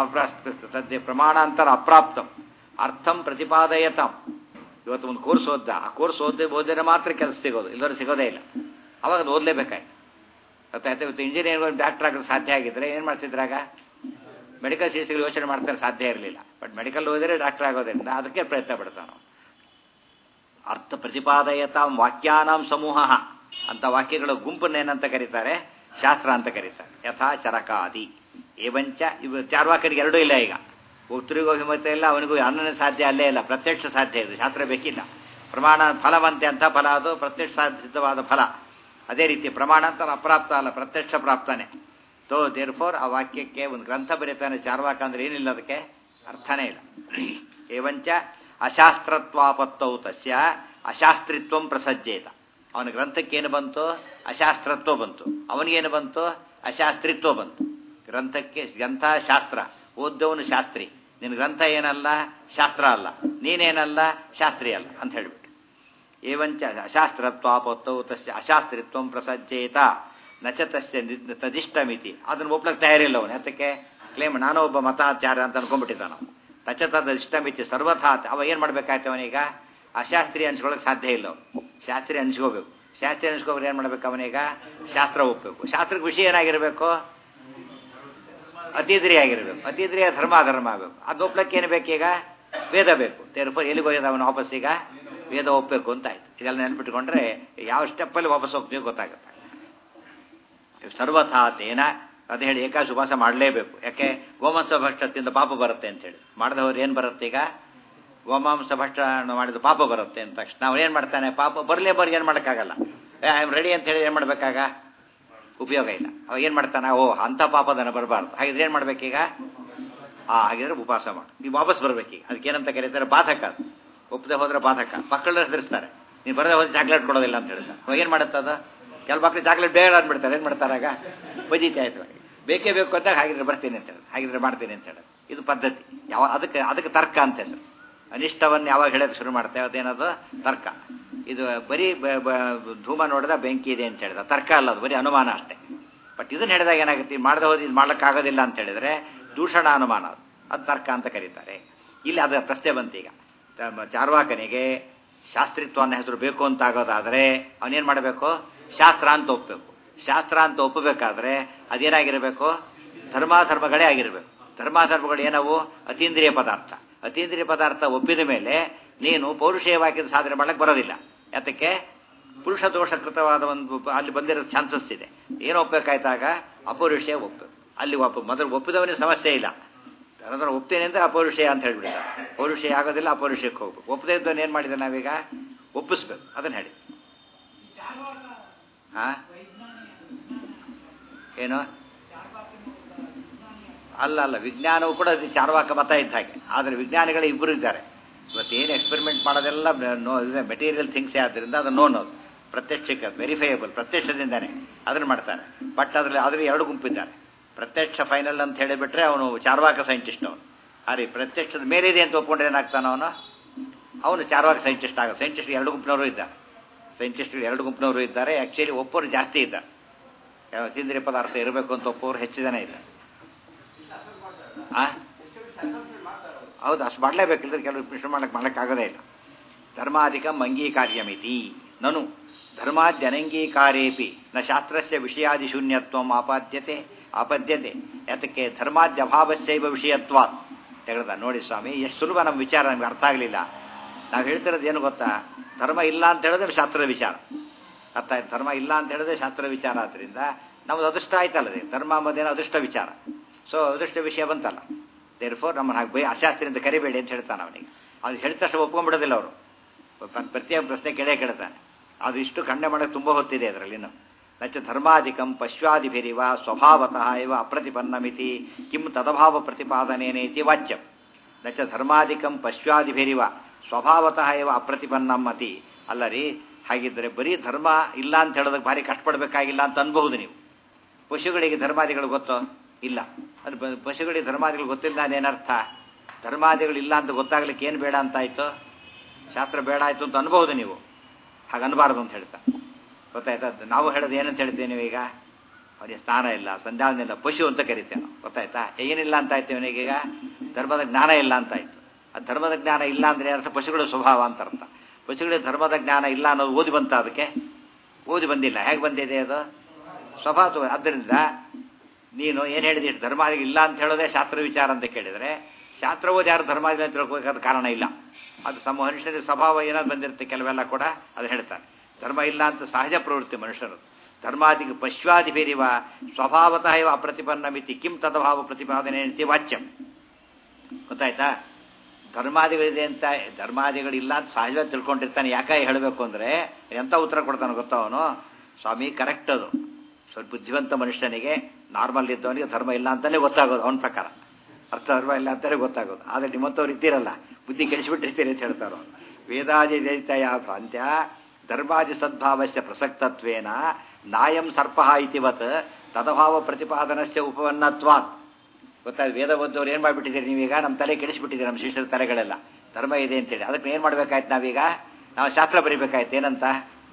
ತದ್ದೇ ಪ್ರಮಾಣಾಂತರ ಅಪ್ರಾಪ್ತಂ ಅರ್ಥಂ ಪ್ರತಿಪಾದಯತಾಂ ಇವತ್ತು ಒಂದು ಕೋರ್ಸ್ ಓದ್ದ ಆ ಕೋರ್ಸ್ ಓದಿ ಓದಿದ್ರೆ ಮಾತ್ರ ಕೆಲಸ ಸಿಗೋದು ಇಲ್ಲದ್ರೆ ಸಿಗೋದೇ ಇಲ್ಲ ಅವಾಗ ಅದು ಓದಲೇಬೇಕಾಯ್ತು ಗೊತ್ತಾಯ್ತು ಇವತ್ತು ಇಂಜಿನಿಯರ್ ಡಾಕ್ಟರ್ ಆಗೋದು ಸಾಧ್ಯ ಆಗಿದ್ರೆ ಏನು ಮಾಡ್ತಿದ್ರಾಗ ಮೆಡಿಕಲ್ ಸೀಟ್ಸ್ಗಳು ಯೋಚನೆ ಮಾಡ್ತಾರೆ ಸಾಧ್ಯ ಇರಲಿಲ್ಲ ಬಟ್ ಮೆಡಿಕಲ್ ಓದಿದ್ರೆ ಡಾಕ್ಟರ್ ಆಗೋದ್ರಿಂದ ಅದಕ್ಕೆ ಪ್ರಯತ್ನ ಪಡ್ತಾನೆ ಅರ್ಥ ಪ್ರತಿಪಾದಯತಾಂ ವಾಕ್ಯಾನಾಂ ಸಮೂಹ ಅಂತ ವಾಕ್ಯಗಳ ಗುಂಪನ್ನೇನಂತ ಕರೀತಾರೆ ಶಾಸ್ತ್ರ ಅಂತ ಕರೀತಾರೆ ಯಥಾ ಚರಕಾದಿ ಏವಂಚ ಇವು ಚಾರ್ವಾಕರಿಗೆ ಎರಡೂ ಇಲ್ಲ ಈಗ ಉತ್ತರಿಗೂ ಅಭಿಮತ ಇಲ್ಲ ಅವನಿಗೂ ಅನ್ನನ ಸಾಧ್ಯ ಅಲ್ಲೇ ಇಲ್ಲ ಪ್ರತ್ಯಕ್ಷ ಸಾಧ್ಯ ಇದು ಶಾಸ್ತ್ರ ಬೇಕಿಲ್ಲ ಪ್ರಮಾಣ ಫಲವಂತೆ ಅಂತ ಫಲ ಅದು ಪ್ರತ್ಯಕ್ಷ ಸಿದ್ಧವಾದ ಫಲ ಅದೇ ರೀತಿ ಪ್ರಮಾಣಾಂತರ ಅಪ್ರಾಪ್ತ ಅಲ್ಲ ಪ್ರತ್ಯಕ್ಷ ಪ್ರಾಪ್ತಾನೆ ತೋ ದೇರ್ ಫೋರ್ ಆ ವಾಕ್ಯಕ್ಕೆ ಒಂದು ಗ್ರಂಥ ಬರೀತಾನೆ ಚಾರ್ವಾಕ ಅಂದ್ರೆ ಏನಿಲ್ಲ ಅದಕ್ಕೆ ಅರ್ಥನೇ ಇಲ್ಲ ಏವಂಚ ಅಶಾಸ್ತ್ರತ್ವಾಪತ್ತೌ ತಸ್ಯ ಅಶಾಸ್ತ್ರಿತ್ವಂ ಪ್ರಸಜ್ಜೇತ ಅವನ ಗ್ರಂಥಕ್ಕೇನು ಬಂತು ಅಶಾಸ್ತ್ರತ್ವ ಬಂತು ಅವನಿಗೇನು ಬಂತು ಅಶಾಸ್ತ್ರಿತ್ವ ಬಂತು ಗ್ರಂಥಕ್ಕೆ ಗ್ರಂಥ ಶಾಸ್ತ್ರ ಓದ್ದವನು ಶಾಸ್ತ್ರಿ ನಿನ್ನ ಗ್ರಂಥ ಏನಲ್ಲ ಶಾಸ್ತ್ರ ಅಲ್ಲ ನೀನೇನಲ್ಲ ಶಾಸ್ತ್ರಿ ಅಲ್ಲ ಅಂತ ಹೇಳ್ಬಿಟ್ಟು ಏವಂಚ ಅಶಾಸ್ತ್ರತ್ವಾಪತ್ತೌ ತಸ್ಯ ಅಶಾಸ್ತ್ರಿತ್ವಂ ಪ್ರಸಜ್ಜೇತ ನಚ ತಸ್ಯ ತದಿಷ್ಟಮಿತಿ ಅದನ್ನು ಒಪ್ಲಕ್ಕೆ ತಯಾರಿಲ್ಲ ಅವನು ಅದಕ್ಕೆ ಕ್ಲೇಮ್ ನಾನು ಒಬ್ಬ ಮತಾಚಾರ ಅಂತ ಅನ್ಕೊಂಡ್ಬಿಟ್ಟಿದ್ದ ನಾವು ನಚ ತದಿಷ್ಟಮಿತಿ ಸರ್ವಥಾತ್ ಅವ ಏನು ಮಾಡ್ಬೇಕಾಯ್ತು ಅವನೀಗ ಅಶಾಸ್ತ್ರೀಯ ಅನ್ಸ್ಕೊಳ್ಳೋಕೆ ಸಾಧ್ಯ ಇಲ್ಲ ಶಾಸ್ತ್ರೀಯ ಅನ್ಸ್ಕೋಬೇಕು ಶಾಸ್ತ್ರೀಯ ಅನ್ಸ್ಕೋಬೇಕು ಏನು ಮಾಡ್ಬೇಕು ಅವನೀಗ ಶಾಸ್ತ್ರ ಒಪ್ಪಬೇಕು ಶಾಸ್ತ್ರಕ್ಕೆ ವಿಷಯ ಏನಾಗಿರಬೇಕು ಅತಿದ್ರಿ ಆಗಿರಬೇಕು ಅತಿದ್ರಿಯ ಧರ್ಮ ಅಧರ್ಮ ಆಗಬೇಕು ಅದು ಒಪ್ಲಕ್ಕೆ ಏನು ಬೇಕೀಗ ವೇದ ಬೇಕು ತೇರ್ಪ ಎಲ್ಲಿಗೆ ಹೋಗಿದ ಅವನು ವಾಪಸ್ ಈಗ ವೇದ ಒಪ್ಪಬೇಕು ಅಂತ ಆಯ್ತು ಇದೆಲ್ಲ ನೆನ್ಪಿಟ್ಕೊಂಡ್ರೆ ಯಾವ ಸ್ಟೆಪ್ಪಲ್ಲಿ ವಾಪಸ್ ಹೋಗ್ತೀವಿ ಗೊತ್ತಾಗುತ್ತೆ ಸರ್ವಥಾತೇನ ಅದು ಹೇಳಿ ಏಕಾಶ ಉಪವಾಸ ಮಾಡಲೇಬೇಕು ಯಾಕೆ ಗೋಮಾಂಸ ಭಕ್ಷದಿಂದ ಪಾಪ ಬರುತ್ತೆ ಅಂತ ಹೇಳಿ ಮಾಡಿದವ್ರು ಏನು ಬರುತ್ತೆ ಈಗ ಗೋಮಾಂಸ ಭಕ್ಷ ಮಾಡಿದ ಪಾಪ ಬರುತ್ತೆ ಅಂತ ತಕ್ಷಣ ನಾವು ಏನು ಮಾಡ್ತಾನೆ ಪಾಪ ಬರಲೇ ಬರ್ ಏನು ಮಾಡೋಕ್ಕಾಗಲ್ಲ ಐ ಆಮ್ ರೆಡಿ ಅಂತ ಹೇಳಿ ಏನು ಮಾಡ್ಬೇಕಾಗ ಉಪಯೋಗ ಇಲ್ಲ ಅವ ಏನು ಮಾಡ್ತಾನೆ ಓ ಅಂಥ ಪಾಪದನ ಬರಬಾರ್ದು ಹಾಗಿದ್ರೆ ಏನು ಮಾಡ್ಬೇಕೀಗ ಆ ಹಾಗಿದ್ರೆ ಉಪವಾಸ ಮಾಡು ನೀವು ವಾಪಸ್ ಬರ್ಬೇಕೀಗ ಅದಕ್ಕೆ ಏನಂತ ಕರೀತಾರೆ ಬಾಧಕ ಅದು ಒಪ್ಪದೆ ಹೋದ್ರೆ ಬಾಧಕ ಮಕ್ಕಳನ್ನ ಹೆದರಿಸ್ತಾರೆ ನೀವು ಬರದೆ ಹೋದ್ರೆ ಚಾಕ್ಲೇಟ್ ಕೊಡೋದಿಲ್ಲ ಅಂತ ಹೇಳ್ತಾರೆ ಅವಾಗ ಏನು ಮಾಡುತ್ತೆ ಅದು ಕೆಲ ಮಕ್ಕಳು ಚಾಕ್ಲೇಟ್ ಬೇಡ ಅಂದ್ಬಿಡ್ತಾರೆ ಏನು ಮಾಡ್ತಾರೆ ಆಗ ಬಜೀತಿ ಆಯ್ತು ಬೇಕೇ ಬೇಕು ಅಂದಾಗ ಹಾಗಿದ್ರೆ ಬರ್ತೀನಿ ಅಂತ ಹೇಳಿ ಹಾಗಿದ್ರೆ ಮಾಡ್ತೀನಿ ಅಂತ ಹೇಳಿ ಇದು ಪದ್ಧತಿ ಯಾವ ಅದಕ್ಕೆ ಅದಕ್ಕೆ ತರ್ಕ ಅಂತ ಹೆಸರು ಅನಿಷ್ಟವನ್ನು ಯಾವಾಗ ಹೇಳೋದು ಶುರು ಮಾಡ್ತೇವೆ ಅದೇನದು ತರ್ಕ ಇದು ಬರೀ ಧೂಮ ನೋಡಿದ ಬೆಂಕಿ ಇದೆ ಅಂತ ಹೇಳಿದ ತರ್ಕ ಅಲ್ಲ ಅದು ಬರೀ ಅನುಮಾನ ಅಷ್ಟೇ ಬಟ್ ಇದನ್ನ ಹೇಳಿದಾಗ ಏನಾಗುತ್ತೆ ಮಾಡದೆ ಹೋದ ಇದು ಮಾಡ್ಲಿಕ್ಕಾಗೋದಿಲ್ಲ ಅಂತ ಹೇಳಿದ್ರೆ ದೂಷಣ ಅನುಮಾನ ಅದು ಅದು ತರ್ಕ ಅಂತ ಕರೀತಾರೆ ಇಲ್ಲಿ ಅದರ ಪ್ರಶ್ನೆ ಬಂತು ಈಗ ಚಾರ್ವಾಕನಿಗೆ ಶಾಸ್ತ್ರಿತ್ವ ಅನ್ನೋ ಹೆಸರು ಬೇಕು ಅಂತ ಆಗೋದಾದರೆ ಅವನೇನು ಮಾಡಬೇಕು ಶಾಸ್ತ್ರ ಅಂತ ಒಪ್ಪಬೇಕು ಶಾಸ್ತ್ರ ಅಂತ ಒಪ್ಪಬೇಕಾದ್ರೆ ಅದೇನಾಗಿರಬೇಕು ಧರ್ಮಾಧರ್ಮಗಳೇ ಆಗಿರಬೇಕು ಧರ್ಮಾಧರ್ಮಗಳು ಏನವು ಅತೀಂದ್ರಿಯ ಪದಾರ್ಥ ಅತೀಂದ್ರಿಯ ಪದಾರ್ಥ ಒಪ್ಪಿದ ಮೇಲೆ ನೀನು ಪೌರುಷೇಯವಾಗಿ ಸಾಧನೆ ಮಾಡಕ್ಕೆ ಬರೋದಿಲ್ಲ ಯಾತಕ್ಕೆ ಪುರುಷ ದೋಷಕೃತವಾದ ಒಂದು ಅಲ್ಲಿ ಬಂದಿರೋ ಚಾನ್ಸಸ್ ಇದೆ ಏನು ಒಪ್ಪಬೇಕಾಯ್ತಾಗ ಅಪೌರುಷಯ ಒಪ್ಪು ಅಲ್ಲಿ ಒಪ್ಪ ಮೊದಲು ಒಪ್ಪಿದವನಿಗೆ ಸಮಸ್ಯೆ ಇಲ್ಲ ಅದನ್ನು ಒಪ್ತೇನೆ ಅಂದರೆ ಅಪೌರುಷಯ ಅಂತ ಹೇಳ್ಬಿಡ್ತಾರೆ ಪೌರುಷಯ ಆಗೋದಿಲ್ಲ ಅಪೌರುಷಯಕ್ಕೆ ಹೋಗ್ಬೇಕು ಒಪ್ಪದೇ ಇದ್ದವನು ಏನು ಮಾಡಿದ ನಾವೀಗ ಒಪ್ಪಿಸ್ಬೇಕು ಅದನ್ನು ಹೇಳಿ ಹಾ ಏನು ಅಲ್ಲ ಅಲ್ಲ ವಿಜ್ಞಾನವು ಕೂಡ ಅದು ಚಾರ್ವಾಕ ಮತ ಇದ್ದ ಹಾಗೆ ಆದರೆ ವಿಜ್ಞಾನಿಗಳು ಇಬ್ಬರು ಇದ್ದಾರೆ ಇವತ್ತು ಏನು ಎಕ್ಸ್ಪೆರಿಮೆಂಟ್ ಮಾಡೋದೆಲ್ಲ ನೋ ಮೆಟೀರಿಯಲ್ ಥಿಂಗ್ಸೇ ಆದ್ದರಿಂದ ಅದು ನೋನ್ ಅದು ಪ್ರತ್ಯಕ್ಷಕ್ಕೆ ವೆರಿಫೈಯಬಲ್ ಪ್ರತ್ಯಕ್ಷದಿಂದಾನೆ ಅದನ್ನು ಮಾಡ್ತಾರೆ ಬಟ್ ಅದರಲ್ಲಿ ಅದ್ರಲ್ಲಿ ಎರಡು ಗುಂಪಿದ್ದಾರೆ ಪ್ರತ್ಯಕ್ಷ ಫೈನಲ್ ಅಂತ ಹೇಳಿಬಿಟ್ರೆ ಅವನು ಚಾರ್ವಾಕ ಸೈಂಟಿಸ್ಟ್ ಅವನು ಅರೆ ಪ್ರತ್ಯಕ್ಷದ ಮೇಲಿದೆ ಅಂತ ಒಪ್ಕೊಂಡ್ರೆ ಏನಾಗ್ತಾನ ಅವನು ಅವನು ಚಾರ್ವಾಕ ಸೈಂಟಿಸ್ಟ್ ಆಗ ಸೈಂಟಿಸ್ಟ್ ಎರಡು ಗುಂಪಿನವರು ಇದ್ದಾರೆ ಸೈಂಟಿಸ್ಟ್ಗಳು ಎರಡು ಗುಂಪಿನವರು ಇದ್ದಾರೆ ಆ್ಯಕ್ಚುಲಿ ಒಪ್ಪೋರು ಜಾಸ್ತಿ ಇದ್ದಾರೆ ಯಾವ ತಿಂದಿರಿ ಪದಾರ್ಥ ಇರಬೇಕು ಅಂತ ಒಪ್ಪೋರು ಹೆಚ್ಚು ಜನ ಇಲ್ಲ ಆ ಹೌದು ಅಷ್ಟು ಮಾಡಲೇಬೇಕಿಲ್ಲದ್ರೆ ಕೆಲವರು ಮಿಶ್ರ ಮಾಡಕ್ಕೆ ಮಾಡಕ್ಕಾಗೋದೇ ಇಲ್ಲ ಧರ್ಮಾಧಿಕಂ ಅಂಗೀಕಾರ್ಯಮಿತಿ ನನು ಧರ್ಮಾದ್ಯನಂಗೀಕಾರೇಪಿ ನ ಶಾಸ್ತ್ರಸ್ಯ ವಿಷಯಾದಿಶೂನ್ಯತ್ವ ಆಪಾದ್ಯತೆ ಆಪದ್ಯತೆ ಯಾತಕ್ಕೆ ಧರ್ಮಾದ್ಯಭಾವಸ್ಯೈವ ವಿಷಯತ್ವ ಹೇಳ್ದ ನೋಡಿ ಸ್ವಾಮಿ ಎಷ್ಟು ಸುಲಭ ನಮ್ಮ ವಿಚಾರ ನಮ್ಗೆ ಅರ್ಥ ಆಗಲಿಲ್ಲ ನಾವು ಹೇಳ್ತಿರೋದು ಏನು ಗೊತ್ತಾ ಧರ್ಮ ಇಲ್ಲ ಅಂತ ಹೇಳಿದ್ರೆ ಶಾಸ್ತ್ರದ ವಿಚಾರ ಅರ್ಥ ಆಯ್ತು ಧರ್ಮ ಇಲ್ಲ ಅಂತ ಹೇಳಿದ್ರೆ ಶಾಸ್ತ್ರ ವಿಚಾರ ಆದ್ದರಿಂದ ನಮ್ದು ಅದೃಷ್ಟ ಆಯ್ತಲ್ಲದೆ ಧರ್ಮ ಅಂಬೋದೇನೋ ಅದೃಷ್ಟ ವಿಚಾರ ಸೊ ಅದೃಷ್ಟ ವಿಷಯ ಬಂತಲ್ಲ ದೇರ್ ಫೋರ್ ನಮ್ಮನ್ನು ಹಾಗೆ ಬೈ ಅಶಾಸ್ತ್ರಿಂದ ಕರಿಬೇಡಿ ಅಂತ ಹೇಳ್ತಾನೆ ಅವನಿಗೆ ಅದು ಹೇಳಿದ ತಕ್ಷಣ ಒಪ್ಕೊಂಡ್ಬಿಡೋದಿಲ್ಲ ಅವರು ಪ್ರತಿಯೊಂದು ಪ್ರಶ್ನೆ ಕೇಳೇ ಕೇಳ್ತಾನೆ ಅದು ಇಷ್ಟು ಖಂಡನೆ ಮಾಡೋಕ್ಕೆ ತುಂಬ ಹೊತ್ತಿದೆ ಅದರಲ್ಲಿ ಇನ್ನು ನಚ್ಚ ಧರ್ಮಾಧಿಕಂ ಪಶ್ವಾದಿಭಿರಿವ ಸ್ವಭಾವತಃ ಇವ ಅಪ್ರತಿಪನ್ನಮಿತಿ ಕಿಂ ತದಭಾವ ಪ್ರತಿಪಾದನೇನೇತಿ ವಾಚ್ಯಂ ನಚ್ಚ ಧರ್ಮಾಧಿಕಂ ಪಶ್ವಾದಿಭಿರಿವ ಸ್ವಭಾವತಃ ಇವ ಅಪ್ರತಿಪನ್ನಂ ಅತಿ ಅಲ್ಲ ರೀ ಹಾಗಿದ್ದರೆ ಬರೀ ಧರ್ಮ ಇಲ್ಲ ಅಂತ ಹೇಳೋದಕ್ಕೆ ಭಾರಿ ಕಷ್ಟಪಡಬೇಕಾಗಿಲ್ಲ ಅಂತ ಅನ್ಬಹುದು ನೀವು ಪಶುಗಳಿಗೆ ಧರ್ಮಾದಿಗಳು ಗೊತ್ತೋ ಇಲ್ಲ ಅದು ಬ- ಪಶುಗಳಿಗೆ ಧರ್ಮಾದಿಗಳು ಗೊತ್ತಿಲ್ಲ ಅದೇನರ್ಥ ಧರ್ಮಾದಿಗಳು ಇಲ್ಲ ಅಂತ ಗೊತ್ತಾಗ್ಲಿಕ್ಕೆ ಏನು ಬೇಡ ಅಂತ ಆಯ್ತು ಶಾಸ್ತ್ರ ಬೇಡ ಆಯ್ತು ಅಂತ ಅನ್ಬಹುದು ನೀವು ಹಾಗೆ ಅನ್ಬಾರ್ದು ಅಂತ ಹೇಳ್ತಾ ಗೊತ್ತಾಯ್ತಾ ನಾವು ಹೇಳೋದು ಏನಂತ ಹೇಳ್ತೇವೆ ನೀವೀಗ ಅವನಿಗೆ ಸ್ಥಾನ ಇಲ್ಲ ಸಂಧಾನ ಪಶು ಅಂತ ಕರಿತೇವೆ ನಾವು ಗೊತ್ತಾಯ್ತಾ ಏನಿಲ್ಲ ಅಂತ ಆಯ್ತು ಇವನಿಗೀಗ ಧರ್ಮದ ಜ್ಞಾನ ಇಲ್ಲ ಅಂತ ಆಯ್ತು ಆ ಧರ್ಮದ ಜ್ಞಾನ ಇಲ್ಲ ಅಂದ್ರೆ ಅರ್ಥ ಪಶುಗಳ ಸ್ವಭಾವ ಅಂತ ಅರ್ಥ ಪಶುಗಳಿಗೆ ಧರ್ಮದ ಜ್ಞಾನ ಇಲ್ಲ ಅನ್ನೋದು ಓದಿ ಬಂತ ಅದಕ್ಕೆ ಓದಿ ಬಂದಿಲ್ಲ ಹೇಗೆ ಬಂದಿದೆ ಅದು ಸ್ವಭಾವ ಆದ್ದರಿಂದ ನೀನು ಏನು ಹೇಳಿದಿ ಧರ್ಮಾದಿಗೆ ಇಲ್ಲ ಅಂತ ಹೇಳೋದೇ ಶಾಸ್ತ್ರ ವಿಚಾರ ಅಂತ ಕೇಳಿದರೆ ಶಾಸ್ತ್ರ ಓದಿ ಯಾರು ಧರ್ಮಾದಿಗೆ ಅಂತ ತಿಳ್ಕೋಬೇಕಾದ ಕಾರಣ ಇಲ್ಲ ಅದು ಸಮ ಮನುಷ್ಯನ ಸ್ವಭಾವ ಏನಾದ್ರು ಬಂದಿರುತ್ತೆ ಕೆಲವೆಲ್ಲ ಕೂಡ ಅದು ಹೇಳ್ತಾರೆ ಧರ್ಮ ಇಲ್ಲ ಅಂತ ಸಹಜ ಪ್ರವೃತ್ತಿ ಮನುಷ್ಯರು ಧರ್ಮಾದಿಗೆ ಪಶ್ವಾದಿ ಬೇರಿವ ಸ್ವಭಾವತಃ ಇವ ಅಪ್ರತಿಪನ್ನ ಮಿತಿ ಕಿಂ ತದಭಾವ ಪ್ರತಿಪಾದನೆ ಅಂತಿ ವಾಚ್ಯಂ ಗೊತ್ತಾಯ್ತಾ ಧರ್ಮಾದಿಗಳಿದೆ ಅಂತ ಧರ್ಮಾದಿಗಳಿಲ್ಲ ಅಂತ ಸಹಜವಾಗಿ ತಿಳ್ಕೊಂಡಿರ್ತಾನೆ ಯಾಕೆ ಹೇಳಬೇಕು ಅಂದರೆ ಎಂಥ ಉತ್ತರ ಕೊಡ್ತಾನೆ ಗೊತ್ತಾ ಅವನು ಸ್ವಾಮಿ ಕರೆಕ್ಟ್ ಅದು ಸ್ವಲ್ಪ ಬುದ್ಧಿವಂತ ಮನುಷ್ಯನಿಗೆ ನಾರ್ಮಲ್ ಇದ್ದವನಿಗೆ ಧರ್ಮ ಇಲ್ಲ ಅಂತಲೇ ಗೊತ್ತಾಗೋದು ಅವನ ಪ್ರಕಾರ ಅರ್ಥ ಧರ್ಮ ಇಲ್ಲ ಅಂತಲೇ ಗೊತ್ತಾಗೋದು ಆದರೆ ನಿಮ್ಮಂಥವ್ರು ಇದ್ದೀರಲ್ಲ ಬುದ್ಧಿ ಕೆಡಿಸಿಬಿಟ್ಟಿರ್ತೀರಿ ಅಂತ ಹೇಳ್ತಾರೋ ವೇದಾದಿ ದೈತಯ ಭ್ರಾಂತ್ಯ ಧರ್ಮಾದಿ ಸದ್ಭಾವಸ್ಯ ಪ್ರಸಕ್ತತ್ವೇನ ನಾಯಂ ಸರ್ಪ ಇತಿವತ್ ತದಭಾವ ಪ್ರತಿಪಾದನಸ್ಯ ಉಪವನ್ನತ್ವಾತ್ ಗೊತ್ತಾಯ್ತು ವೇದ ಓದ್ದವ್ರು ಏನು ಮಾಡಿಬಿಟ್ಟಿದ್ದೀರಿ ನೀವೀಗ ನಮ್ಮ ತಲೆ ಕೆಡಿಸ್ಬಿಟ್ಟಿದ್ದೀರಿ ನಮ್ಮ ಶಿಷ್ಯರ ತಲೆಗಳೆಲ್ಲ ಧರ್ಮ ಇದೆ ಅಂತೇಳಿ ಅದಕ್ಕೆ ಏನು ಮಾಡ್ಬೇಕಾಯ್ತು ನಾವೀಗ ನಾವು ಶಾಸ್ತ್ರ ಬರಿಬೇಕಾಯ್ತು ಏನಂತ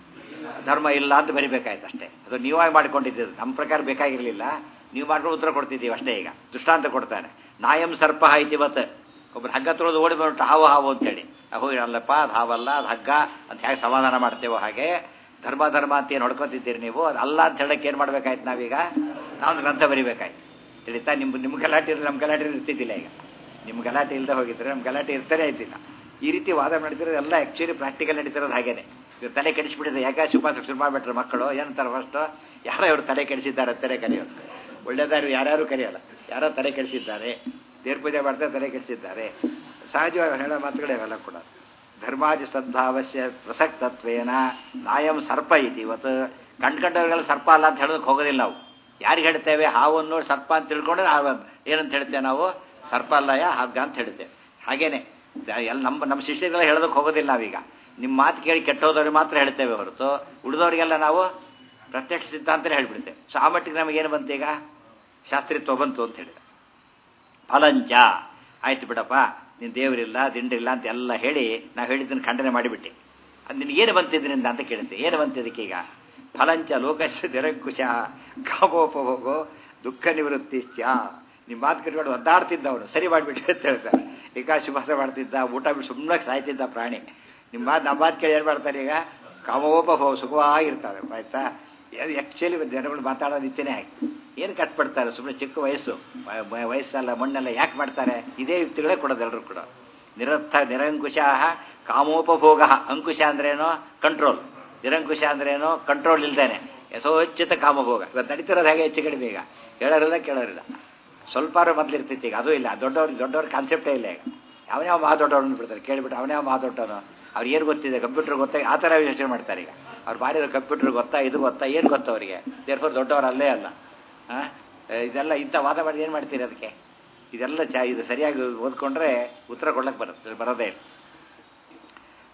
ಧರ್ಮ ಇಲ್ಲ ಅಂತ ಬರಿಬೇಕಾಯ್ತು ಅಷ್ಟೇ ಅದು ನೀವಾಗಿ ಮಾಡ್ಕೊಂಡಿದ್ದೀರಿ ನಮ್ಮ ಪ್ರಕಾರ ಬೇಕಾಗಿರಲಿಲ್ಲ ನೀವು ಮಾಡ್ಕೊಂಡು ಉತ್ತರ ಕೊಡ್ತಿದ್ದೀವಿ ಅಷ್ಟೇ ಈಗ ದೃಷ್ಟಾಂತ ಕೊಡ್ತಾನೆ ನಾಯಂ ಸರ್ಪ ಇವತ್ತು ಒಬ್ಬರು ಹಗ್ಗ ತೊಳೆದು ಓಡಿ ಬಂದ್ಬಿಟ್ಟು ಹಾವು ಹಾವು ಅಂತೇಳಿ ಅಹೋ ಅಲ್ಲಪ್ಪ ಅದು ಹಾವಲ್ಲ ಅದು ಹಗ್ಗ ಅಂತ ಹೇಗೆ ಸಮಾಧಾನ ಮಾಡ್ತೇವೋ ಹಾಗೆ ಧರ್ಮ ಧರ್ಮ ಅಂತ ಏನು ಹೊಡ್ಕೊತಿದ್ದೀರಿ ನೀವು ಅದು ಅಲ್ಲ ಅಂತ ಹೇಳಕ್ಕೆ ಏನು ಮಾಡ್ಬೇಕಾಯ್ತು ನಾವೀಗ ನಾವು ಗ್ರಂಥ ಬರಿಬೇಕಾಯ್ತು ತಿಳಿತಾ ನಿಮ್ಮ ನಿಮ್ಮ ಗಲಾಟೆ ಇರಲಿ ನಮ್ಮ ಗಲಾಟೆ ಇರ್ತಿದ್ದಿಲ್ಲ ಈಗ ನಿಮ್ಮ ಗಲಾಟೆ ಇಲ್ಲದೆ ಹೋಗಿದ್ರೆ ನಮ್ಮ ಗಲಾಟೆ ಇರ್ತಾನೆ ಇದ್ದಿಲ್ಲ ಈ ರೀತಿ ವಾದ ಮಾಡ್ತಿರೋದು ಎಲ್ಲ ಆ್ಯಕ್ಚುಲಿ ಪ್ರಾಕ್ಟಿಕಲ್ ನಡೀತಿರೋದು ಹಾಗೇನೆ ಇವ್ರು ತಲೆ ಕೆಡಿಸ್ಬಿಟ್ಟಿದೆ ಯಾಕೆ ಸುಪಾಸ ಶುರು ಮಾಡಿಬಿಟ್ರೆ ಮಕ್ಕಳು ಏನಂತಾರೆ ಫಸ್ಟು ಯಾರೋ ಇವರು ತಲೆ ಕೆಡಿಸಿದ್ದಾರೆ ತಲೆ ಕರೆಯೋದು ಒಳ್ಳೆದಾರು ಯಾರ್ಯಾರು ಕರೆಯಲ್ಲ ಯಾರೋ ತಲೆ ಕೆಡಿಸಿದ್ದಾರೆ ದೇವ್ರ ಪೂಜೆ ಮಾಡ್ತಾರೆ ತಲೆ ಕೆಡಿಸಿದ್ದಾರೆ ಸಹಜವಾಗಿ ಹೇಳೋ ಮಾತುಗಳೇ ಅವೆಲ್ಲ ಕೂಡ ಧರ್ಮಾದಿ ಸದ್ಭಾವಸ್ಯ ಪ್ರಸಕ್ತತ್ವೇನ ನಾಯಂ ಸರ್ಪ ಐತಿ ಇವತ್ತು ಕಂಡ್ಕಂಡವ್ರಿಗೆಲ್ಲ ಸರ್ಪ ಅಲ್ಲ ಅಂತ ಹೇಳೋದಕ್ಕೆ ಹೋಗೋದಿಲ್ಲ ನಾವು ಯಾರಿಗೆ ಹೇಳ್ತೇವೆ ಹಾವನ್ನು ಸರ್ಪ ಅಂತ ತಿಳ್ಕೊಂಡ್ರೆ ಹಾವು ಅಂತ. ಏನಂತ ಹೇಳ್ತೇವೆ ನಾವು ಸರ್ಪ ಅಲ್ಲಯ್ಯ ಹಗ್ಗ ಅಂತ ಹೇಳ್ತೇವೆ ಹಾಗೇನೆ ಎಲ್ಲ ನಮ್ಮ ನಮ್ಮ ಶಿಷ್ಯರಿಗೆಲ್ಲ ಹೇಳೋದಕ್ಕೆ ಹೋಗೋದಿಲ್ಲ ನಾವೀಗ ನಿಮ್ಮ ಮಾತು ಕೇಳಿ ಕೆಟ್ಟೋದವ್ರಿಗೆ ಮಾತ್ರ ಹೇಳ್ತೇವೆ ಹೊರತು ಉಳಿದವರಿಗೆಲ್ಲ ನಾವು ಪ್ರತ್ಯಕ್ಷ ಸಿದ್ಧಾಂತನೇ ಹೇಳ್ಬಿಡ್ತೇವೆ ಸೊ ಆ ಮಟ್ಟಿಗೆ ನಮಗೇನು ಬಂತು ಈಗ ಶಾಸ್ತ್ರಿತ್ವ ಬಂತು ಅಂತ ಹೇಳಿದ ಫಲಂಚ ಆಯ್ತು ಬಿಡಪ್ಪ ನೀನು ದೇವರಿಲ್ಲ ದಿಂಡಿಲ್ಲ ಅಂತ ಎಲ್ಲ ಹೇಳಿ ನಾವು ಹೇಳಿದ್ದನ್ನು ಖಂಡನೆ ಮಾಡಿಬಿಟ್ಟೆ ಅದು ನಿನಗೇನು ಬಂತಿದ್ರಿಂದ ಅಂತ ಕೇಳುತ್ತೆ ಏನು ಬಂತಿದ್ದಕ್ಕೆ ಈಗ ಫಲಂಚ ಲೋಕಸ್ಯ ನಿರಂಕುಶ ಕಾಮೋಪಭೋಗೋ ದುಃಖ ನಿವೃತ್ತಿಶ್ಚ ನಿಮ್ಮ ಮಾತು ಕಟ್ಕೊಂಡು ಒದ್ದಾಡ್ತಿದ್ದ ಅವನು ಸರಿ ಮಾಡಿಬಿಟ್ಟು ಅಂತ ಹೇಳ್ತಾರೆ ಈಗ ಶುಭಾಸ ಮಾಡ್ತಿದ್ದ ಊಟ ಬಿಟ್ಟು ಸುಮ್ಮನೆ ಸಾಯ್ತಿದ್ದ ಪ್ರಾಣಿ ನಿಮ್ಮ ಮಾತು ನಮ್ಮ ಮಾತು ಕೇಳಿ ಏನು ಮಾಡ್ತಾರೆ ಈಗ ಕಾಮೋಪಭೋಗ ಸುಖವಾಗಿರ್ತಾರೆ ಆಯ್ತಾ ಆ್ಯಕ್ಚುಲಿ ಜನಗಳು ಮಾತಾಡೋ ನಿತ್ಯನೇ ಹಾಕಿ ಏನು ಕಟ್ಪಡ್ತಾರೆ ಸುಮ್ಮನೆ ಚಿಕ್ಕ ವಯಸ್ಸು ವ- ವ- ವಯಸ್ಸಲ್ಲ ಮಣ್ಣೆಲ್ಲ ಯಾಕೆ ಮಾಡ್ತಾರೆ ಇದೇ ಯುಕ್ತಿಗಳೇ ಕೊಡೋದು ಎಲ್ಲರೂ ಕೂಡ ನಿರರ್ಥ ನಿರಂಕುಶ ಕಾಮೋಪಭೋಗ ಅಂಕುಶ ಅಂದ್ರೇನು ಕಂಟ್ರೋಲ್ ನಿರಂಕುಶ ಅಂದ್ರೇನು ಕಂಟ್ರೋಲ್ ಇಲ್ದೇನೆ ಯಥೋಚಿತ ಕಾಮಭೋಗ ಇವತ್ತು ನಡೀತಿರೋದು ಹಾಗೆ ಹೆಚ್ಚು ಕಡಿಮೆ ಈಗ ಕೇಳೋರಿಲ್ಲ ಕೇಳೋರಿಲ್ಲ ಸ್ವಲ್ಪಾರು ಮೊದಲಿರ್ತಿತ್ತು ಈಗ ಅದು ಇಲ್ಲ ದೊಡ್ಡವ್ರಿಗೆ ದೊಡ್ಡವ್ರ ಕಾನ್ಸೆಪ್ಟೇ ಇಲ್ಲ ಈಗ ಅವನೇ ಮಹಾ ದೊಡ್ಡವ್ರನ್ನ ಬಿಡ್ತಾರೆ ಕೇಳಿಬಿಟ್ಟು ಅವನೇ ಮಹಾ ದೊಡ್ಡವನು ಅವ್ರು ಏನು ಗೊತ್ತಿದೆ ಕಂಪ್ಯೂಟರ್ ಗೊತ್ತಾ ಆ ಥರ ಯೋಚನೆ ಮಾಡ್ತಾರೆ ಈಗ ಅವ್ರು ಮಾಡಿರೋ ಕಂಪ್ಯೂಟರ್ ಗೊತ್ತಾ ಇದು ಗೊತ್ತಾ ಏನು ಗೊತ್ತಾ ಅವರಿಗೆ ದೇರ್ಫೋರ್ ದೊಡ್ಡವರು ಅಲ್ಲೇ ಅಲ್ಲ ಹಾಂ ಇದೆಲ್ಲ ಇಂಥ ವಾದ ಮಾಡಿ ಏನು ಮಾಡ್ತೀರಿ ಅದಕ್ಕೆ ಇದೆಲ್ಲ ಚಾ ಇದು ಸರಿಯಾಗಿ ಓದ್ಕೊಂಡ್ರೆ ಉತ್ತರ ಕೊಡ್ಲಕ್ಕೆ ಬರುತ್ತೆ ಬರೋದೇ ಇಲ್ಲ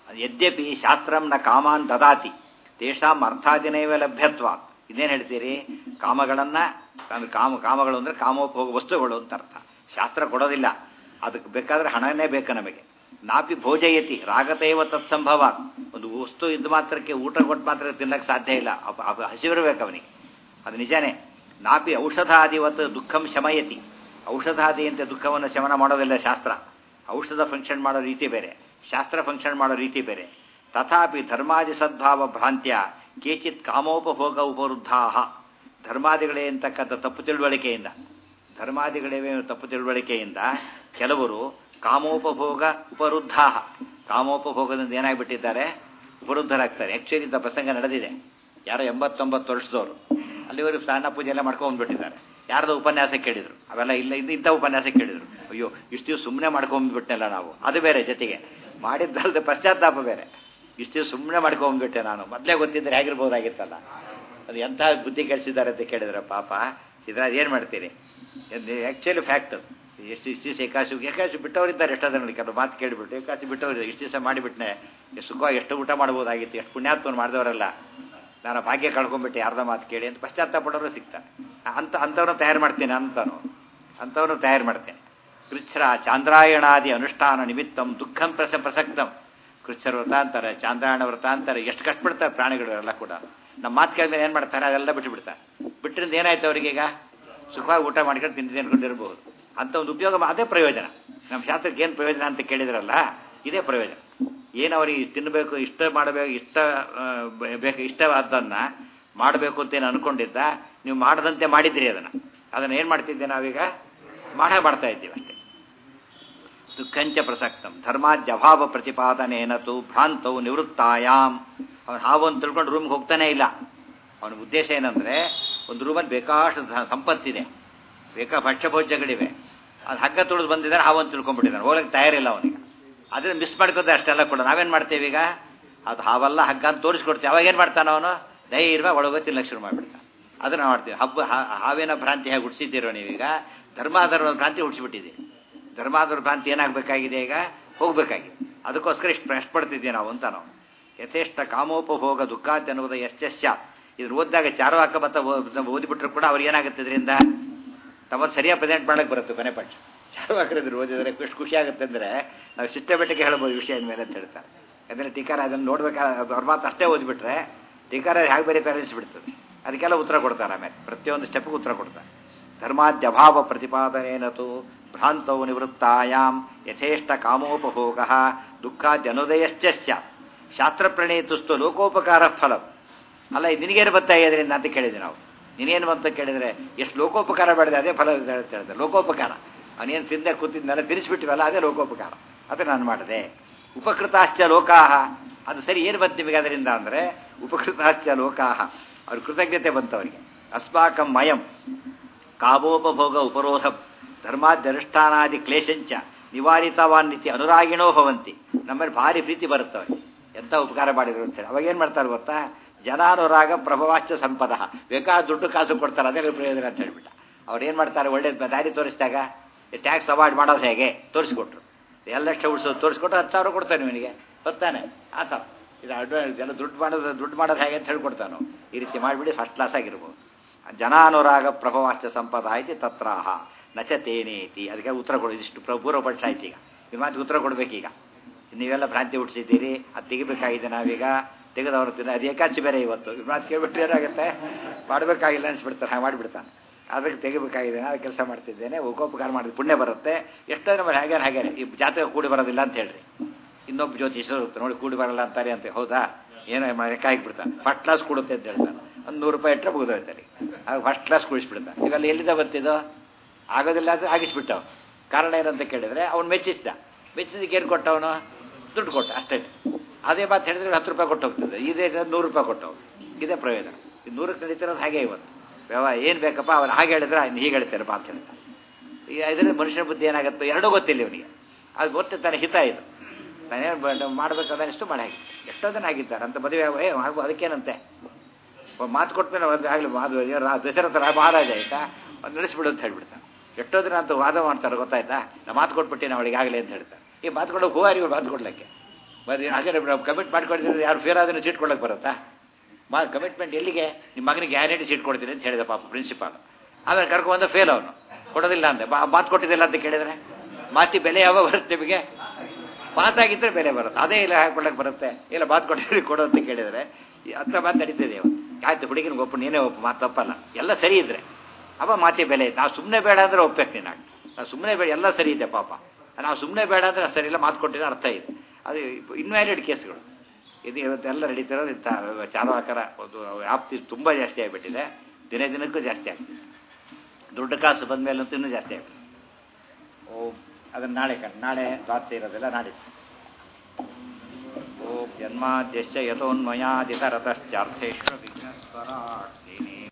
ಯದ್ಯಪಿ ಶಾಸ್ತ್ರಂ ನ ಕಾಮಾನ್ ದದಾತಿ ತೇಷಾಂ ಅರ್ಥಾದಿನೈವ ಲಭ್ಯತ್ವ ಇದೇನು ಹೇಳ್ತೀರಿ ಕಾಮಗಳನ್ನ ಅಂದ್ರೆ ಕಾಮ ಕಾಮಗಳು ಅಂದ್ರೆ ಕಾಮೋಪಭೋಗ ವಸ್ತುಗಳು ಅಂತ ಅರ್ಥ ಶಾಸ್ತ್ರ ಕೊಡೋದಿಲ್ಲ ಅದಕ್ಕೆ ಬೇಕಾದ್ರೆ ಹಣನೇ ಬೇಕು ನಮಗೆ ನಾಪಿ ಭೋಜಯತಿ ರಾಗತೇವ ತತ್ಸಂಭವ ಒಂದು ವಸ್ತು ಇದ್ದು ಮಾತ್ರಕ್ಕೆ ಊಟ ಕೊಟ್ಟು ಮಾತ್ರ ತಿನ್ನಕ್ಕೆ ಸಾಧ್ಯ ಇಲ್ಲ ಅಪ- ಅಪ- ಹಸಿವಿರಬೇಕು ಅವನಿಗೆ ಅದು ನಿಜಾನೇ ನಾಪಿ ಔಷಧಾದಿವತ್ತು ದುಃಖಂ ಶಮಯತಿ ಔಷಧಾದಿ ಅಂತ ದುಃಖವನ್ನು ಶಮನ ಮಾಡೋದಿಲ್ಲ ಶಾಸ್ತ್ರ ಔಷಧ ಫಂಕ್ಷನ್ ಮಾಡೋ ರೀತಿ ಬೇರೆ ಶಾಸ್ತ್ರ ಫಂಕ್ಷನ್ ಮಾಡೋ ರೀತಿ ಬೇರೆ ತಥಾಪಿ ಧರ್ಮಾದಿ ಸದ್ಭಾವ ಭ್ರಾಂತ್ಯ ಕೇಚಿತ್ ಕಾಮೋಪಭೋಗ ಉಪರುದ್ಧಾ ಧರ್ಮಾದಿಗಳೇ ಅಂತಕ್ಕಂಥ ತಪ್ಪು ತಿಳುವಳಿಕೆಯಿಂದ ಧರ್ಮಾದಿಗಳಿವೆ ತಪ್ಪು ತಿಳುವಳಿಕೆಯಿಂದ ಕೆಲವರು ಕಾಮೋಪಭೋಗ ಉಪರುದ್ಧಾ ಕಾಮೋಪಭೋಗದಿಂದ ಏನಾಗ್ಬಿಟ್ಟಿದ್ದಾರೆ ಉಪರುದ್ಧರಾಗ್ತಾರೆ ಆಕ್ಚುಲಿ ಇಂಥ ಪ್ರಸಂಗ ನಡೆದಿದೆ ಯಾರೋ ಎಂಬತ್ತೊಂಬತ್ತು ವರ್ಷದವರು ಅಲ್ಲಿವರೆಗೂ ಸ್ನಾನ ಪೂಜೆ ಎಲ್ಲ ಮಾಡ್ಕೊಂಡ್ಬಿಟ್ಟಿದ್ದಾರೆ ಯಾರ್ದೋ ಉಪನ್ಯಾಸ ಕೇಳಿದ್ರು ಅವೆಲ್ಲ ಇಲ್ಲ ಇದು ಇಂಥ ಉಪನ್ಯಾಸ ಕೇಳಿದ್ರು ಅಯ್ಯೋ ಇಷ್ಟು ದಿವಸ ಸುಮ್ಮನೆ ಮಾಡ್ಕೊಂಡ್ಬಿಟ್ಟೆಲ್ಲ ನಾವು ಅದು ಬೇರೆ ಜೊತೆಗೆ ಮಾಡಿದ್ದಲ್ಲದೆ ಪಶ್ಚಾತ್ತಾಪ ಬೇರೆ ಇಷ್ಟು ದಿವಸ ಸುಮ್ಮನೆ ಮಾಡ್ಕೊಂಡ್ಬಿಟ್ಟೆ ನಾನು ಮೊದಲೇ ಗೊತ್ತಿದ್ದರೆ ಹೇಗಿರ್ಬೋದಾಗಿತ್ತಲ್ಲ ಅದು ಎಂಥ ಬುದ್ಧಿ ಕಳಿಸಿದ್ದಾರೆ ಅಂತ ಕೇಳಿದ್ರೆ ಪಾಪ ಇದ್ರಾಗ ಏನು ಮಾಡ್ತೀರಿ ಆ್ಯಕ್ಚುಲಿ ಫ್ಯಾಕ್ಟ್ ಎಷ್ಟು ಇಷ್ಟು ದಿವಸ ಏಕಾಶಿ ಏಕಾಶಿ ಬಿಟ್ಟವರಿದ್ದಾರೆ ಎಷ್ಟೋ ಜನ ಕೆಲವು ಮಾತು ಕೇಳಿಬಿಟ್ಟು ಏಕಾಶಿ ಬಿಟ್ಟವರಿದ್ದಾರೆ ಇಷ್ಟು ದಿವಸ ಮಾಡಿಬಿಟ್ನೆ ಎಷ್ಟು ಸುಖವಾಗಿ ಎಷ್ಟು ಊಟ ಮಾಡ್ಬೋದಾಗಿತ್ತು ಎಷ್ಟು ಪುಣ್ಯಾತ್ಮನ ಮಾಡಿದವರಲ್ಲ ನಾನು ಭಾಗ್ಯ ಕಳ್ಕೊಂಡ್ಬಿಟ್ಟೆ ಯಾರ್ದ ಮಾತು ಕೇಳಿ ಅಂತ ಪಶ್ಚಾತ್ತಾಪ ಪಡೋರು ಸಿಗ್ತಾರೆ ಅಂತ ಅಂಥವ್ರನ್ನ ತಯಾರು ಮಾಡ್ತೇನೆ ಅಂತಾನು ಅಂಥವ್ರನ್ನ ತಯಾರು ಮಾಡ್ತೇನೆ ಕೃಚ್ಛ್ರ ಚಾಂದ್ರಾಯಣಾದಿ ಅನುಷ್ಠಾನ ನಿಮಿತ್ತಂ ದುಃಖಂ ಪ್ರಸ ಪ್ರಸಕ್ತಂ ಕೃಚ್ಛರ ವ್ರತ ಅಂತಾರೆ ಚಾಂದ್ರಾಯಣ ವ್ರತ ಅಂತಾರೆ ಎಷ್ಟು ಕಷ್ಟಪಡ್ತಾರೆ ಪ್ರಾಣಿಗಳು ಎಲ್ಲ ಕೂಡ ನಮ್ಮ ಮಾತು ಕೇಳಿದ್ರೆ ಏನು ಮಾಡ್ತಾರೆ ಅದೆಲ್ಲ ಬಿಟ್ಟು ಬಿಡ್ತಾರೆ ಬಿಟ್ಟರಿಂದ ಏನಾಯ್ತು ಅವರಿಗೆ ಈಗ ಸುಖವಾಗಿ ಊಟ ಮಾಡ್ಕೊಂಡು ತಿಂದು ತಿನ್ಕೊಂಡಿರ್ಬೋದು ಅಂತ ಒಂದು ಉಪಯೋಗ ಮಾ- ಅದೇ ಪ್ರಯೋಜನ ನಮ್ಮ ಶಾಸ್ತ್ರಕ್ಕೆ ಏನು ಪ್ರಯೋಜನ ಅಂತ ಕೇಳಿದ್ರಲ್ಲ ಇದೇ ಪ್ರಯೋಜನ ಏನು ಅವರಿಗೆ ತಿನ್ನಬೇಕು ಇಷ್ಟ ಮಾಡಬೇಕು ಇಷ್ಟ ಆ, ಬ- ಬೇಕು ಇಷ್ಟವಾದ್ದನ್ನು ಮಾಡಬೇಕು ಅಂತ ಏನು ಅನ್ಕೊಂಡಿದ್ದ ನೀವು ಮಾಡದಂತೆ ಮಾಡಿದ್ರಿ ಅದನ್ನು ಅದನ್ನು ಏನು ಮಾಡ್ತಿದ್ದೆ ನಾವೀಗ ಮಾಡೇ ಮಾಡ್ತಾ ಇದ್ದೀವಿ ಅಷ್ಟೇ ದುಃಖಂಚ ಪ್ರಸಕ್ತಂ ಧರ್ಮಾದ್ಯಭಾವ ಪ್ರತಿಪಾದನೇನತು ಭ್ರಾಂತವು ನಿವೃತ್ತಾಯಾಮ್ ಅವನು ಹಾವು ಅಂತ ತಿಳ್ಕೊಂಡು ರೂಮ್ಗೆ ಹೋಗ್ತಾನೆ ಇಲ್ಲ ಅವನ ಉದ್ದೇಶ ಏನಂದ್ರೆ ಒಂದು ರೂಮಲ್ಲಿ ಬೇಕಾಷ್ಟು ಧ- ಸಂಪತ್ತಿದೆ ಬೇಕಾ ಭಕ್ಷ್ಯಭೋಜ್ಯಗಳಿವೆ ಅದು ಹಗ್ಗ ತುಳಿದು ಬಂದಿದ್ದಾನೆ ಹಾವು ಅಂತ ತಿಳ್ಕೊಂಡ್ಬಿಟ್ಟಿದ್ದಾನೆ ಹೋಗಕ್ಕೆ ತಯಾರಿಲ್ಲ ಅವನಿಗೆ ಅದನ್ನ ಮಿಸ್ ಮಾಡ್ಕೋದೆ ಅಷ್ಟೆಲ್ಲ ಕೂಡ ನಾವೇನು ಮಾಡ್ತೇವೆ ಈಗ ಅದು ಹಾವಲ್ಲ ಹಗ್ಗ ಅಂತ ತೋರಿಸ್ಕೊಡ್ತೀವಿ ಅವಾಗ ಏನು ಮಾಡ್ತಾನೆ ಅವನು ಧೈರ್ಯವಾಗಿ ಒಳಗೆ ತಿನ್ನಕ್ಕೆ ಶುರು ಮಾಡಿಬಿಡ್ತಾನೆ ಅದನ್ನ ನಾವು ಮಾಡ್ತೀವಿ ಹಬ್ಬ ಹಾ- ಹಾವಿನ ಭ್ರಾಂತಿ ಹೇಗೆ ಹುಡ್ಸಿದ್ದೀರೋ ನೀವೀಗ ಧರ್ಮಾಧರ್ಮದ ಭ್ರಾಂತಿ ಹುಡ್ಸಿಬಿಟ್ಟಿದ್ದೀವಿ ಧರ್ಮಾಧರ್ಮ ಭ್ರಾಂತಿ ಏನಾಗಬೇಕಾಗಿದೆ ಈಗ ಹೋಗಬೇಕಾಗಿದೆ ಅದಕ್ಕೋಸ್ಕರ ಇಷ್ಟು ಕಷ್ಟಪಡ್ತಿದ್ದೀವಿ ನಾವು ಅಂತ ನಾವು ಯಥೇಷ್ಟ ಕಾಮೋಪಭೋಗ ದುಃಖಾತಿ ಅನ್ನುವುದು ಎಷ್ಟೆಷ್ಟ ಇದನ್ನ ಓದಿದಾಗ ಚಾರುವಾಕ ಮತ ಓದಿಬಿಟ್ರು ಕೂಡ ಅವ್ರಿಗೆ ಏನಾಗುತ್ತೆ ಇದರಿಂದ ತಮ್ಮ ಸರಿಯಾಗಿ ಪ್ರೆಸೆಂಟ್ ಮಾಡಕ್ಕೆ ಬರುತ್ತೆ ಕೊನೆ ಪಕ್ಷ ಚಾರುವಾಕರಿದ್ರು ಓದಿದರೆ ಎಷ್ಟು ಖುಷಿ ಆಗುತ್ತೆ ಅಂದರೆ ನಾವು ಸಿಸ್ಟಮೆಟಿಕ್ ಹೇಳ್ಬೋದು ವಿಷಯದ ಮೇಲೆ ಅಂತ ಹೇಳ್ತಾರೆ ಯಾಕಂದರೆ ಟೀಕಾರ ಅದನ್ನು ನೋಡ್ಬೇಕಾದ್ರೆ ಅವ್ರ ಮಾತು ಅಷ್ಟೇ ಓದಿಬಿಟ್ರೆ ಟೀಕಾರ ಹೇಗೆ ಬರೀತಾರೆ ಅನಿಸ್ಬಿಡ್ತದೆ ಅದಕ್ಕೆಲ್ಲ ಉತ್ತರ ಕೊಡ್ತಾರೆ ಆಮೇಲೆ ಪ್ರತಿಯೊಂದು ಸ್ಟೆಪ್ಗೂ ಉತ್ತರ ಕೊಡ್ತಾರೆ ಧರ್ಮಾದ್ಯಭಾವ ಪ್ರತಿಪಾದನೇನತು ಭ್ರಾಂತೌ ನಿವೃತ್ತಾಯಾಮ್ ಯಥೇಷ್ಟ ಕಾಮೋಪಭೋಗ ದುಃಖಾದ್ಯನುದಯಶ್ಚ ಶಾಸ್ತ್ರ ಪ್ರಣೇತುಸ್ತು ಲೋಕೋಪಕಾರ ಫಲಂ ಅಲ್ಲ ಇದು ನಿನಗೇನು ಬರ್ತಾ ಇದರಿಂದ ಅಂತ ಕೇಳಿದ್ವಿ ನಾವು ನೀನೇನು ಬಂತ ಕೇಳಿದ್ರೆ ಎಷ್ಟು ಲೋಕೋಪಕಾರ ಮಾಡಿದೆ ಅದೇ ಫಲ ಇದೆ ಅಂತ ಹೇಳಿದೆ ಲೋಕೋಪಕಾರ ಅವನೇನು ತಿಂದೆ ಕೂತಿದ್ನೆಲ್ಲ ತಿನ್ನಿಸ್ಬಿಟ್ಟಿವಲ್ಲ ಅದೇ ಲೋಕೋಪಕಾರ ಅದು ನಾನು ಮಾಡಿದೆ ಉಪಕೃತಾಶ್ಚ ಲೋಕಾಹ ಅದು ಸರಿ ಏನು ಬಂತು ನಿಮಗೆ ಅದರಿಂದ ಅಂದರೆ ಉಪಕೃತಾಶ್ಚ ಲೋಕಾಹ ಅವ್ರ ಕೃತಜ್ಞತೆ ಬಂತು ಅವರಿಗೆ ಅಸ್ಮಾಕಂ ಮಯಂ ಕಾಮೋಪಭೋಗ ಉಪರೋಧ ಧರ್ಮಾದ್ಯನುಷ್ಠಾನಾದಿ ಕ್ಲೇಶಂಚ ನಿವಾರಿತವಾನ್ನಿತಿ ಅನುರಾಗಿಣೋ ಭವಂತಿ ನಮ್ಮಲ್ಲಿ ಭಾರಿ ಪ್ರೀತಿ ಬರುತ್ತೆ ಅವರಿಗೆ ಎಂಥ ಉಪಕಾರ ಮಾಡಿದ್ರು ಅಂತೇಳಿ ಅವಾಗ ಏನು ಮಾಡ್ತಾರೆ ಗೊತ್ತಾ ಜನಾನುರಾಗ ಪ್ರಭವಾಶ್ಚ ಸಂಪದ ಬೇಕಾದ ದುಡ್ಡು ಕಾಸು ಕೊಡ್ತಾರೆ ಅದೇ ಪ್ರಯೋಜನ ಅಂತ ಹೇಳ್ಬಿಟ್ಟ ಅವ್ರು ಏನು ಮಾಡ್ತಾರೆ ಒಳ್ಳೆ ದಾರಿ ತೋರಿಸಿದಾಗ ಟ್ಯಾಕ್ಸ್ ಅವಾಯ್ಡ್ ಮಾಡೋದು ಹೇಗೆ ತೋರಿಸ್ಕೊಟ್ರು ಎಲ್ಲ ಲಕ್ಷ ಉಳಿಸೋದು ತೋರಿಸ್ಕೊಟ್ಟು ಹತ್ತು ಸಾವಿರ ಕೊಡ್ತಾನೆ ಇವನಿಗೆ ಗೊತ್ತಾನೆ ಆ ಥರ ಇದು ಅಡ್ವಾನ್ಸ್ ಎಲ್ಲ ದುಡ್ಡು ಮಾಡೋದು ದುಡ್ಡು ಮಾಡೋದು ಹೇಗೆ ಅಂತ ಹೇಳ್ಕೊಡ್ತಾನು ಈ ರೀತಿ ಮಾಡಿಬಿಡಿ ಫಸ್ಟ್ ಕ್ಲಾಸ್ ಆಗಿರ್ಬೋದು ಜನಾನುರಾಗ ಪ್ರಭವಾಶ್ಚ ಸಂಪದ ಐತಿ ತತ್ರಾಹ ನಚ ತೇನೇತಿ ಅದಕ್ಕೆ ಉತ್ತರ ಕೊಡು ಇದಿಷ್ಟು ಪ್ರ- ಪೂರ್ವ ಪಕ್ಷ ಆಯ್ತು ಈಗ ಈ ಮಾತಿಗೆ ಉತ್ತರ ಕೊಡಬೇಕೀಗ ನೀವೆಲ್ಲ ಭ್ರಾಂತಿ ಹುಟ್ಟಿಸಿದ್ದೀರಿ ಅದು ತೆಗಿಬೇಕಾಗಿದೆ ನಾವೀಗ ತೆಗೆದವರು ತಿನ್ನ ಅದು ಏಕಾಚಿ ಬೇರೆ ಇವತ್ತು ಈ ಮಾತು ಕೇಳ್ಬಿಟ್ರೆ ಏನಾಗುತ್ತೆ ಮಾಡಬೇಕಾಗಿಲ್ಲ ಅನ್ಸ್ಬಿಡ್ತಾರೆ ಹಾಗೆ ಮಾಡಿಬಿಡ್ತಾನೆ ಅದಕ್ಕೆ ತೆಗಿಬೇಕಾಗಿದೆ ನಾನು ಕೆಲಸ ಮಾಡ್ತಿದ್ದೇನೆ ಉಪಕಾರ ಮಾಡಿದ ಪುಣ್ಯ ಬರುತ್ತೆ ಎಷ್ಟೋ ನಮ್ಮ ಹಾಗೆ ಹಾಗೆ ಈ ಜಾತಕ ಕೂಡಿ ಬರೋದಿಲ್ಲ ಅಂತ ಹೇಳ್ರಿ ಇನ್ನೊಬ್ಬ ಜ್ಯೋತಿಷರು ಇರ್ತಾರೆ, ನೋಡಿ ಕೂಡಿ ಬರಲ್ಲ ಅಂತಾರೆ ಅಂತ ಹೌದಾ ಏನೋ ಲೆಕ್ಕ ಹಾಕಿಬಿಡ್ತಾನೆ ಫಸ್ಟ್ ಕ್ಲಾಸ್ ಕೊಡುತ್ತೆ ಅಂತ ಹೇಳ್ತಾನೆ ಒಂದು ನೂರು ರೂಪಾಯಿ ಇಟ್ಟರೆ ಮುಗಿದೋಯ್ತಾರೆ ಆಗ ಫಸ್ಟ್ ಕ್ಲಾಸ್ ಕುಡಿಸ್ಬಿಡ್ತಾನೆ ಇವೆಲ್ಲ ಎಲ್ಲಿಂದ ಬಂತಿದ್ದು ಆಗೋದಿಲ್ಲ ಅಂತ ಆಗಿಸ್ಬಿಟ್ಟವ್ ಕಾರಣ ಏನಂತ ಕೇಳಿದ್ರೆ ಅವ್ನು ಮೆಚ್ಚಿಸ್ದ ಮೆಚ್ಚಿದ್ದಕ್ಕೆ ಏನು ಕೊಟ್ಟವನು ದುಡ್ಡು ಕೊಟ್ಟ ಅಷ್ಟೇ ಅದೇ ಮಾತು ಹೇಳಿದ್ರೆ ಹತ್ತು ರೂಪಾಯಿ ಕೊಟ್ಟು ಹೋಗ್ತದೆ ಇದೇ ನೂರು ರೂಪಾಯಿ ಕೊಟ್ಟವು ಇದೇ ಪ್ರಯೋಜನ ಈ ನೂರಕ್ಕೆ ನಡೀತಿರೋದು ಹಾಗೆ ಇವತ್ತು ವ್ಯವ ಏನು ಬೇಕಪ್ಪ ಅವನು ಹಾಗೆ ಹೇಳಿದ್ರೆ ಅವ್ನು ಹೀಗೆ ಹೇಳ್ತಾರೆ ಮಾತು ಹೇಳ್ತಾನೆ ಈಗ ಇದರಿಂದ ಮನುಷ್ಯನ ಬುದ್ಧಿ ಏನಾಗುತ್ತೆ ಎರಡೂ ಗೊತ್ತಿಲ್ಲ ಇವನಿಗೆ ಅದು ಗೊತ್ತಿರ್ತಾನೆ ಹಿತ ಇದು ನಾನೇನು ಮಾಡಬೇಕಾದಷ್ಟು ಮಾಡಿ ಹಾಕಿ ಎಷ್ಟೋ ಜನ ಆಗಿದ್ದಾರೆ ಅಂತ ಮದುವೆ ಏ ಆಗ್ಬೋದು ಅದಕ್ಕೇನಂತೆ ಒಬ್ಬ ಮಾತು ಕೊಟ್ಮೇಲೆ ಒಂದು ಆಗಲಿ ಮಾದು ದಶರಥ ರಾ- ಮಹಾರಾಜ ಆಯ್ತಾ ಅದು ನಡೆಸ್ಬಿಡು ಅಂತ ಹೇಳ್ಬಿಡ್ತಾನೆ ಎಷ್ಟೋ ದಿನ ಅಂತ ವಾದ ಮಾಡ್ತಾರೆ ಗೊತ್ತಾಯ್ತಾ ನಾ ಮಾತು ಕೊಟ್ಬಿಟ್ಟಿನ ಅವಳಿಗೆ ಆಗಲಿ ಅಂತ ಹೇಳ್ತಾರೆ ಈ ಮಾತು ಕೊಡೋಕೆ ಹೂವಾರಿ ಮಾತು ಕೊಡ್ಲಿಕ್ಕೆ మరి ಹಾಗೆ ಕಮಿಟ್ ಮಾಡ್ಕೊಂಡಿದ್ರೆ ಯಾರು ಫೇಲ್ ಆದ್ರೆ ಸೀಟ್ ಕೊಡಕ್ಕೆ ಬರುತ್ತಾ ಮಾ ಕಮಿಟ್ಮೆಂಟ್ ಎಲ್ಲಿಗೆ ನಿಮ್ಮ ಮಗನಿಗೆ ಗ್ಯಾರಂಟಿ ಸೀಟ್ ಕೊಡ್ತೀನಿ ಅಂತ ಹೇಳಿದ ಪಾಪ ಪ್ರಿನ್ಸಿಪಾಲ್ ಆಮೇಲೆ ಕರ್ಕೊಂಡ್ಬಂದ ಫೇಲ್ ಅವನು ಕೊಡೋದಿಲ್ಲ ಅಂದೆ ಬಾ ಮಾತು ಕೊಟ್ಟಿದ್ದಿಲ್ಲ ಅಂತ ಕೇಳಿದ್ರೆ ಮಾತಿ ಬೆಲೆ ಯಾವಾಗ ಬರುತ್ತೆ ನಿಮಗೆ ಮಾತಾಗಿದ್ದರೆ ಬೆಲೆ ಬರುತ್ತೆ ಅದೇ ಇಲ್ಲ ಹಾಕೊಳಕ್ಕೆ ಬರುತ್ತೆ ಇಲ್ಲ ಮಾತು ಕೊಟ್ಟಿದ್ರೆ ಕೊಡು ಅಂತ ಕೇಳಿದರೆ ಅಂತ ಮಾತು ನಡೀತಿದೆ ಅವತ್ತು ಆಯ್ತು ಹುಡುಗಿನ ಒಪ್ಪು ನೀನೇ ಒಪ್ಪು ಮಾತು ತಪ್ಪಲ್ಲ ಎಲ್ಲ ಸರಿ ಇದ್ರೆ ಅವ ಮಾತಿ ಬೆಲೆ ಐತೆ ನಾವು ಸುಮ್ಮನೆ ಬೇಡ ಅಂದರೆ ಒಪ್ಪಬೇಕು ನೀನು ನಾವು ಸುಮ್ಮನೆ ಬೇಡ ಎಲ್ಲ ಸರಿ ಇದೆ ಪಾಪ ನಾವು ಸುಮ್ಮನೆ ಬೇಡ ಅಂದರೆ ಸರಿ ಇಲ್ಲ ಮಾತು ಕೊಟ್ಟಿದ್ರೆ ಅರ್ಥ ಇದೆ ಅದು ಇನ್ವ್ಯಾಲಿಡ್ ಕೇಸ್ಗಳು ಇದು ಇವತ್ತೆಲ್ಲ ನಡೀತಿರೋದು ಇಂಥ ಚಾಲಕರ ಒಂದು ವ್ಯಾಪ್ತಿ ತುಂಬ ಜಾಸ್ತಿ ಆಗಿಬಿಟ್ಟಿದೆ ದಿನೇ ದಿನಕ್ಕೂ ಜಾಸ್ತಿ ಆಗ್ತಿದೆ ದುಡ್ಡು ಕಾಸು ಬಂದ ಮೇಲಂತೂ ಇನ್ನೂ ಜಾಸ್ತಿ ಆಗ್ತದೆ ಓ ಅದನ್ನು ನಾಳೆ ಕಣ್ ನಾಳೆ ದ್ವಾದಶ ಇರೋದಿಲ್ಲ ನಾಡಿದ್ದು ಓಂ ಜನ್ಮಾದ್ಯಶ್ಚ ಯಥೋನ್ಮಯಾದಿತರತಶ್ಚಾರ್ಥೇಶ್ವ ವಿಘ್ನಸ್ವರಾಟ್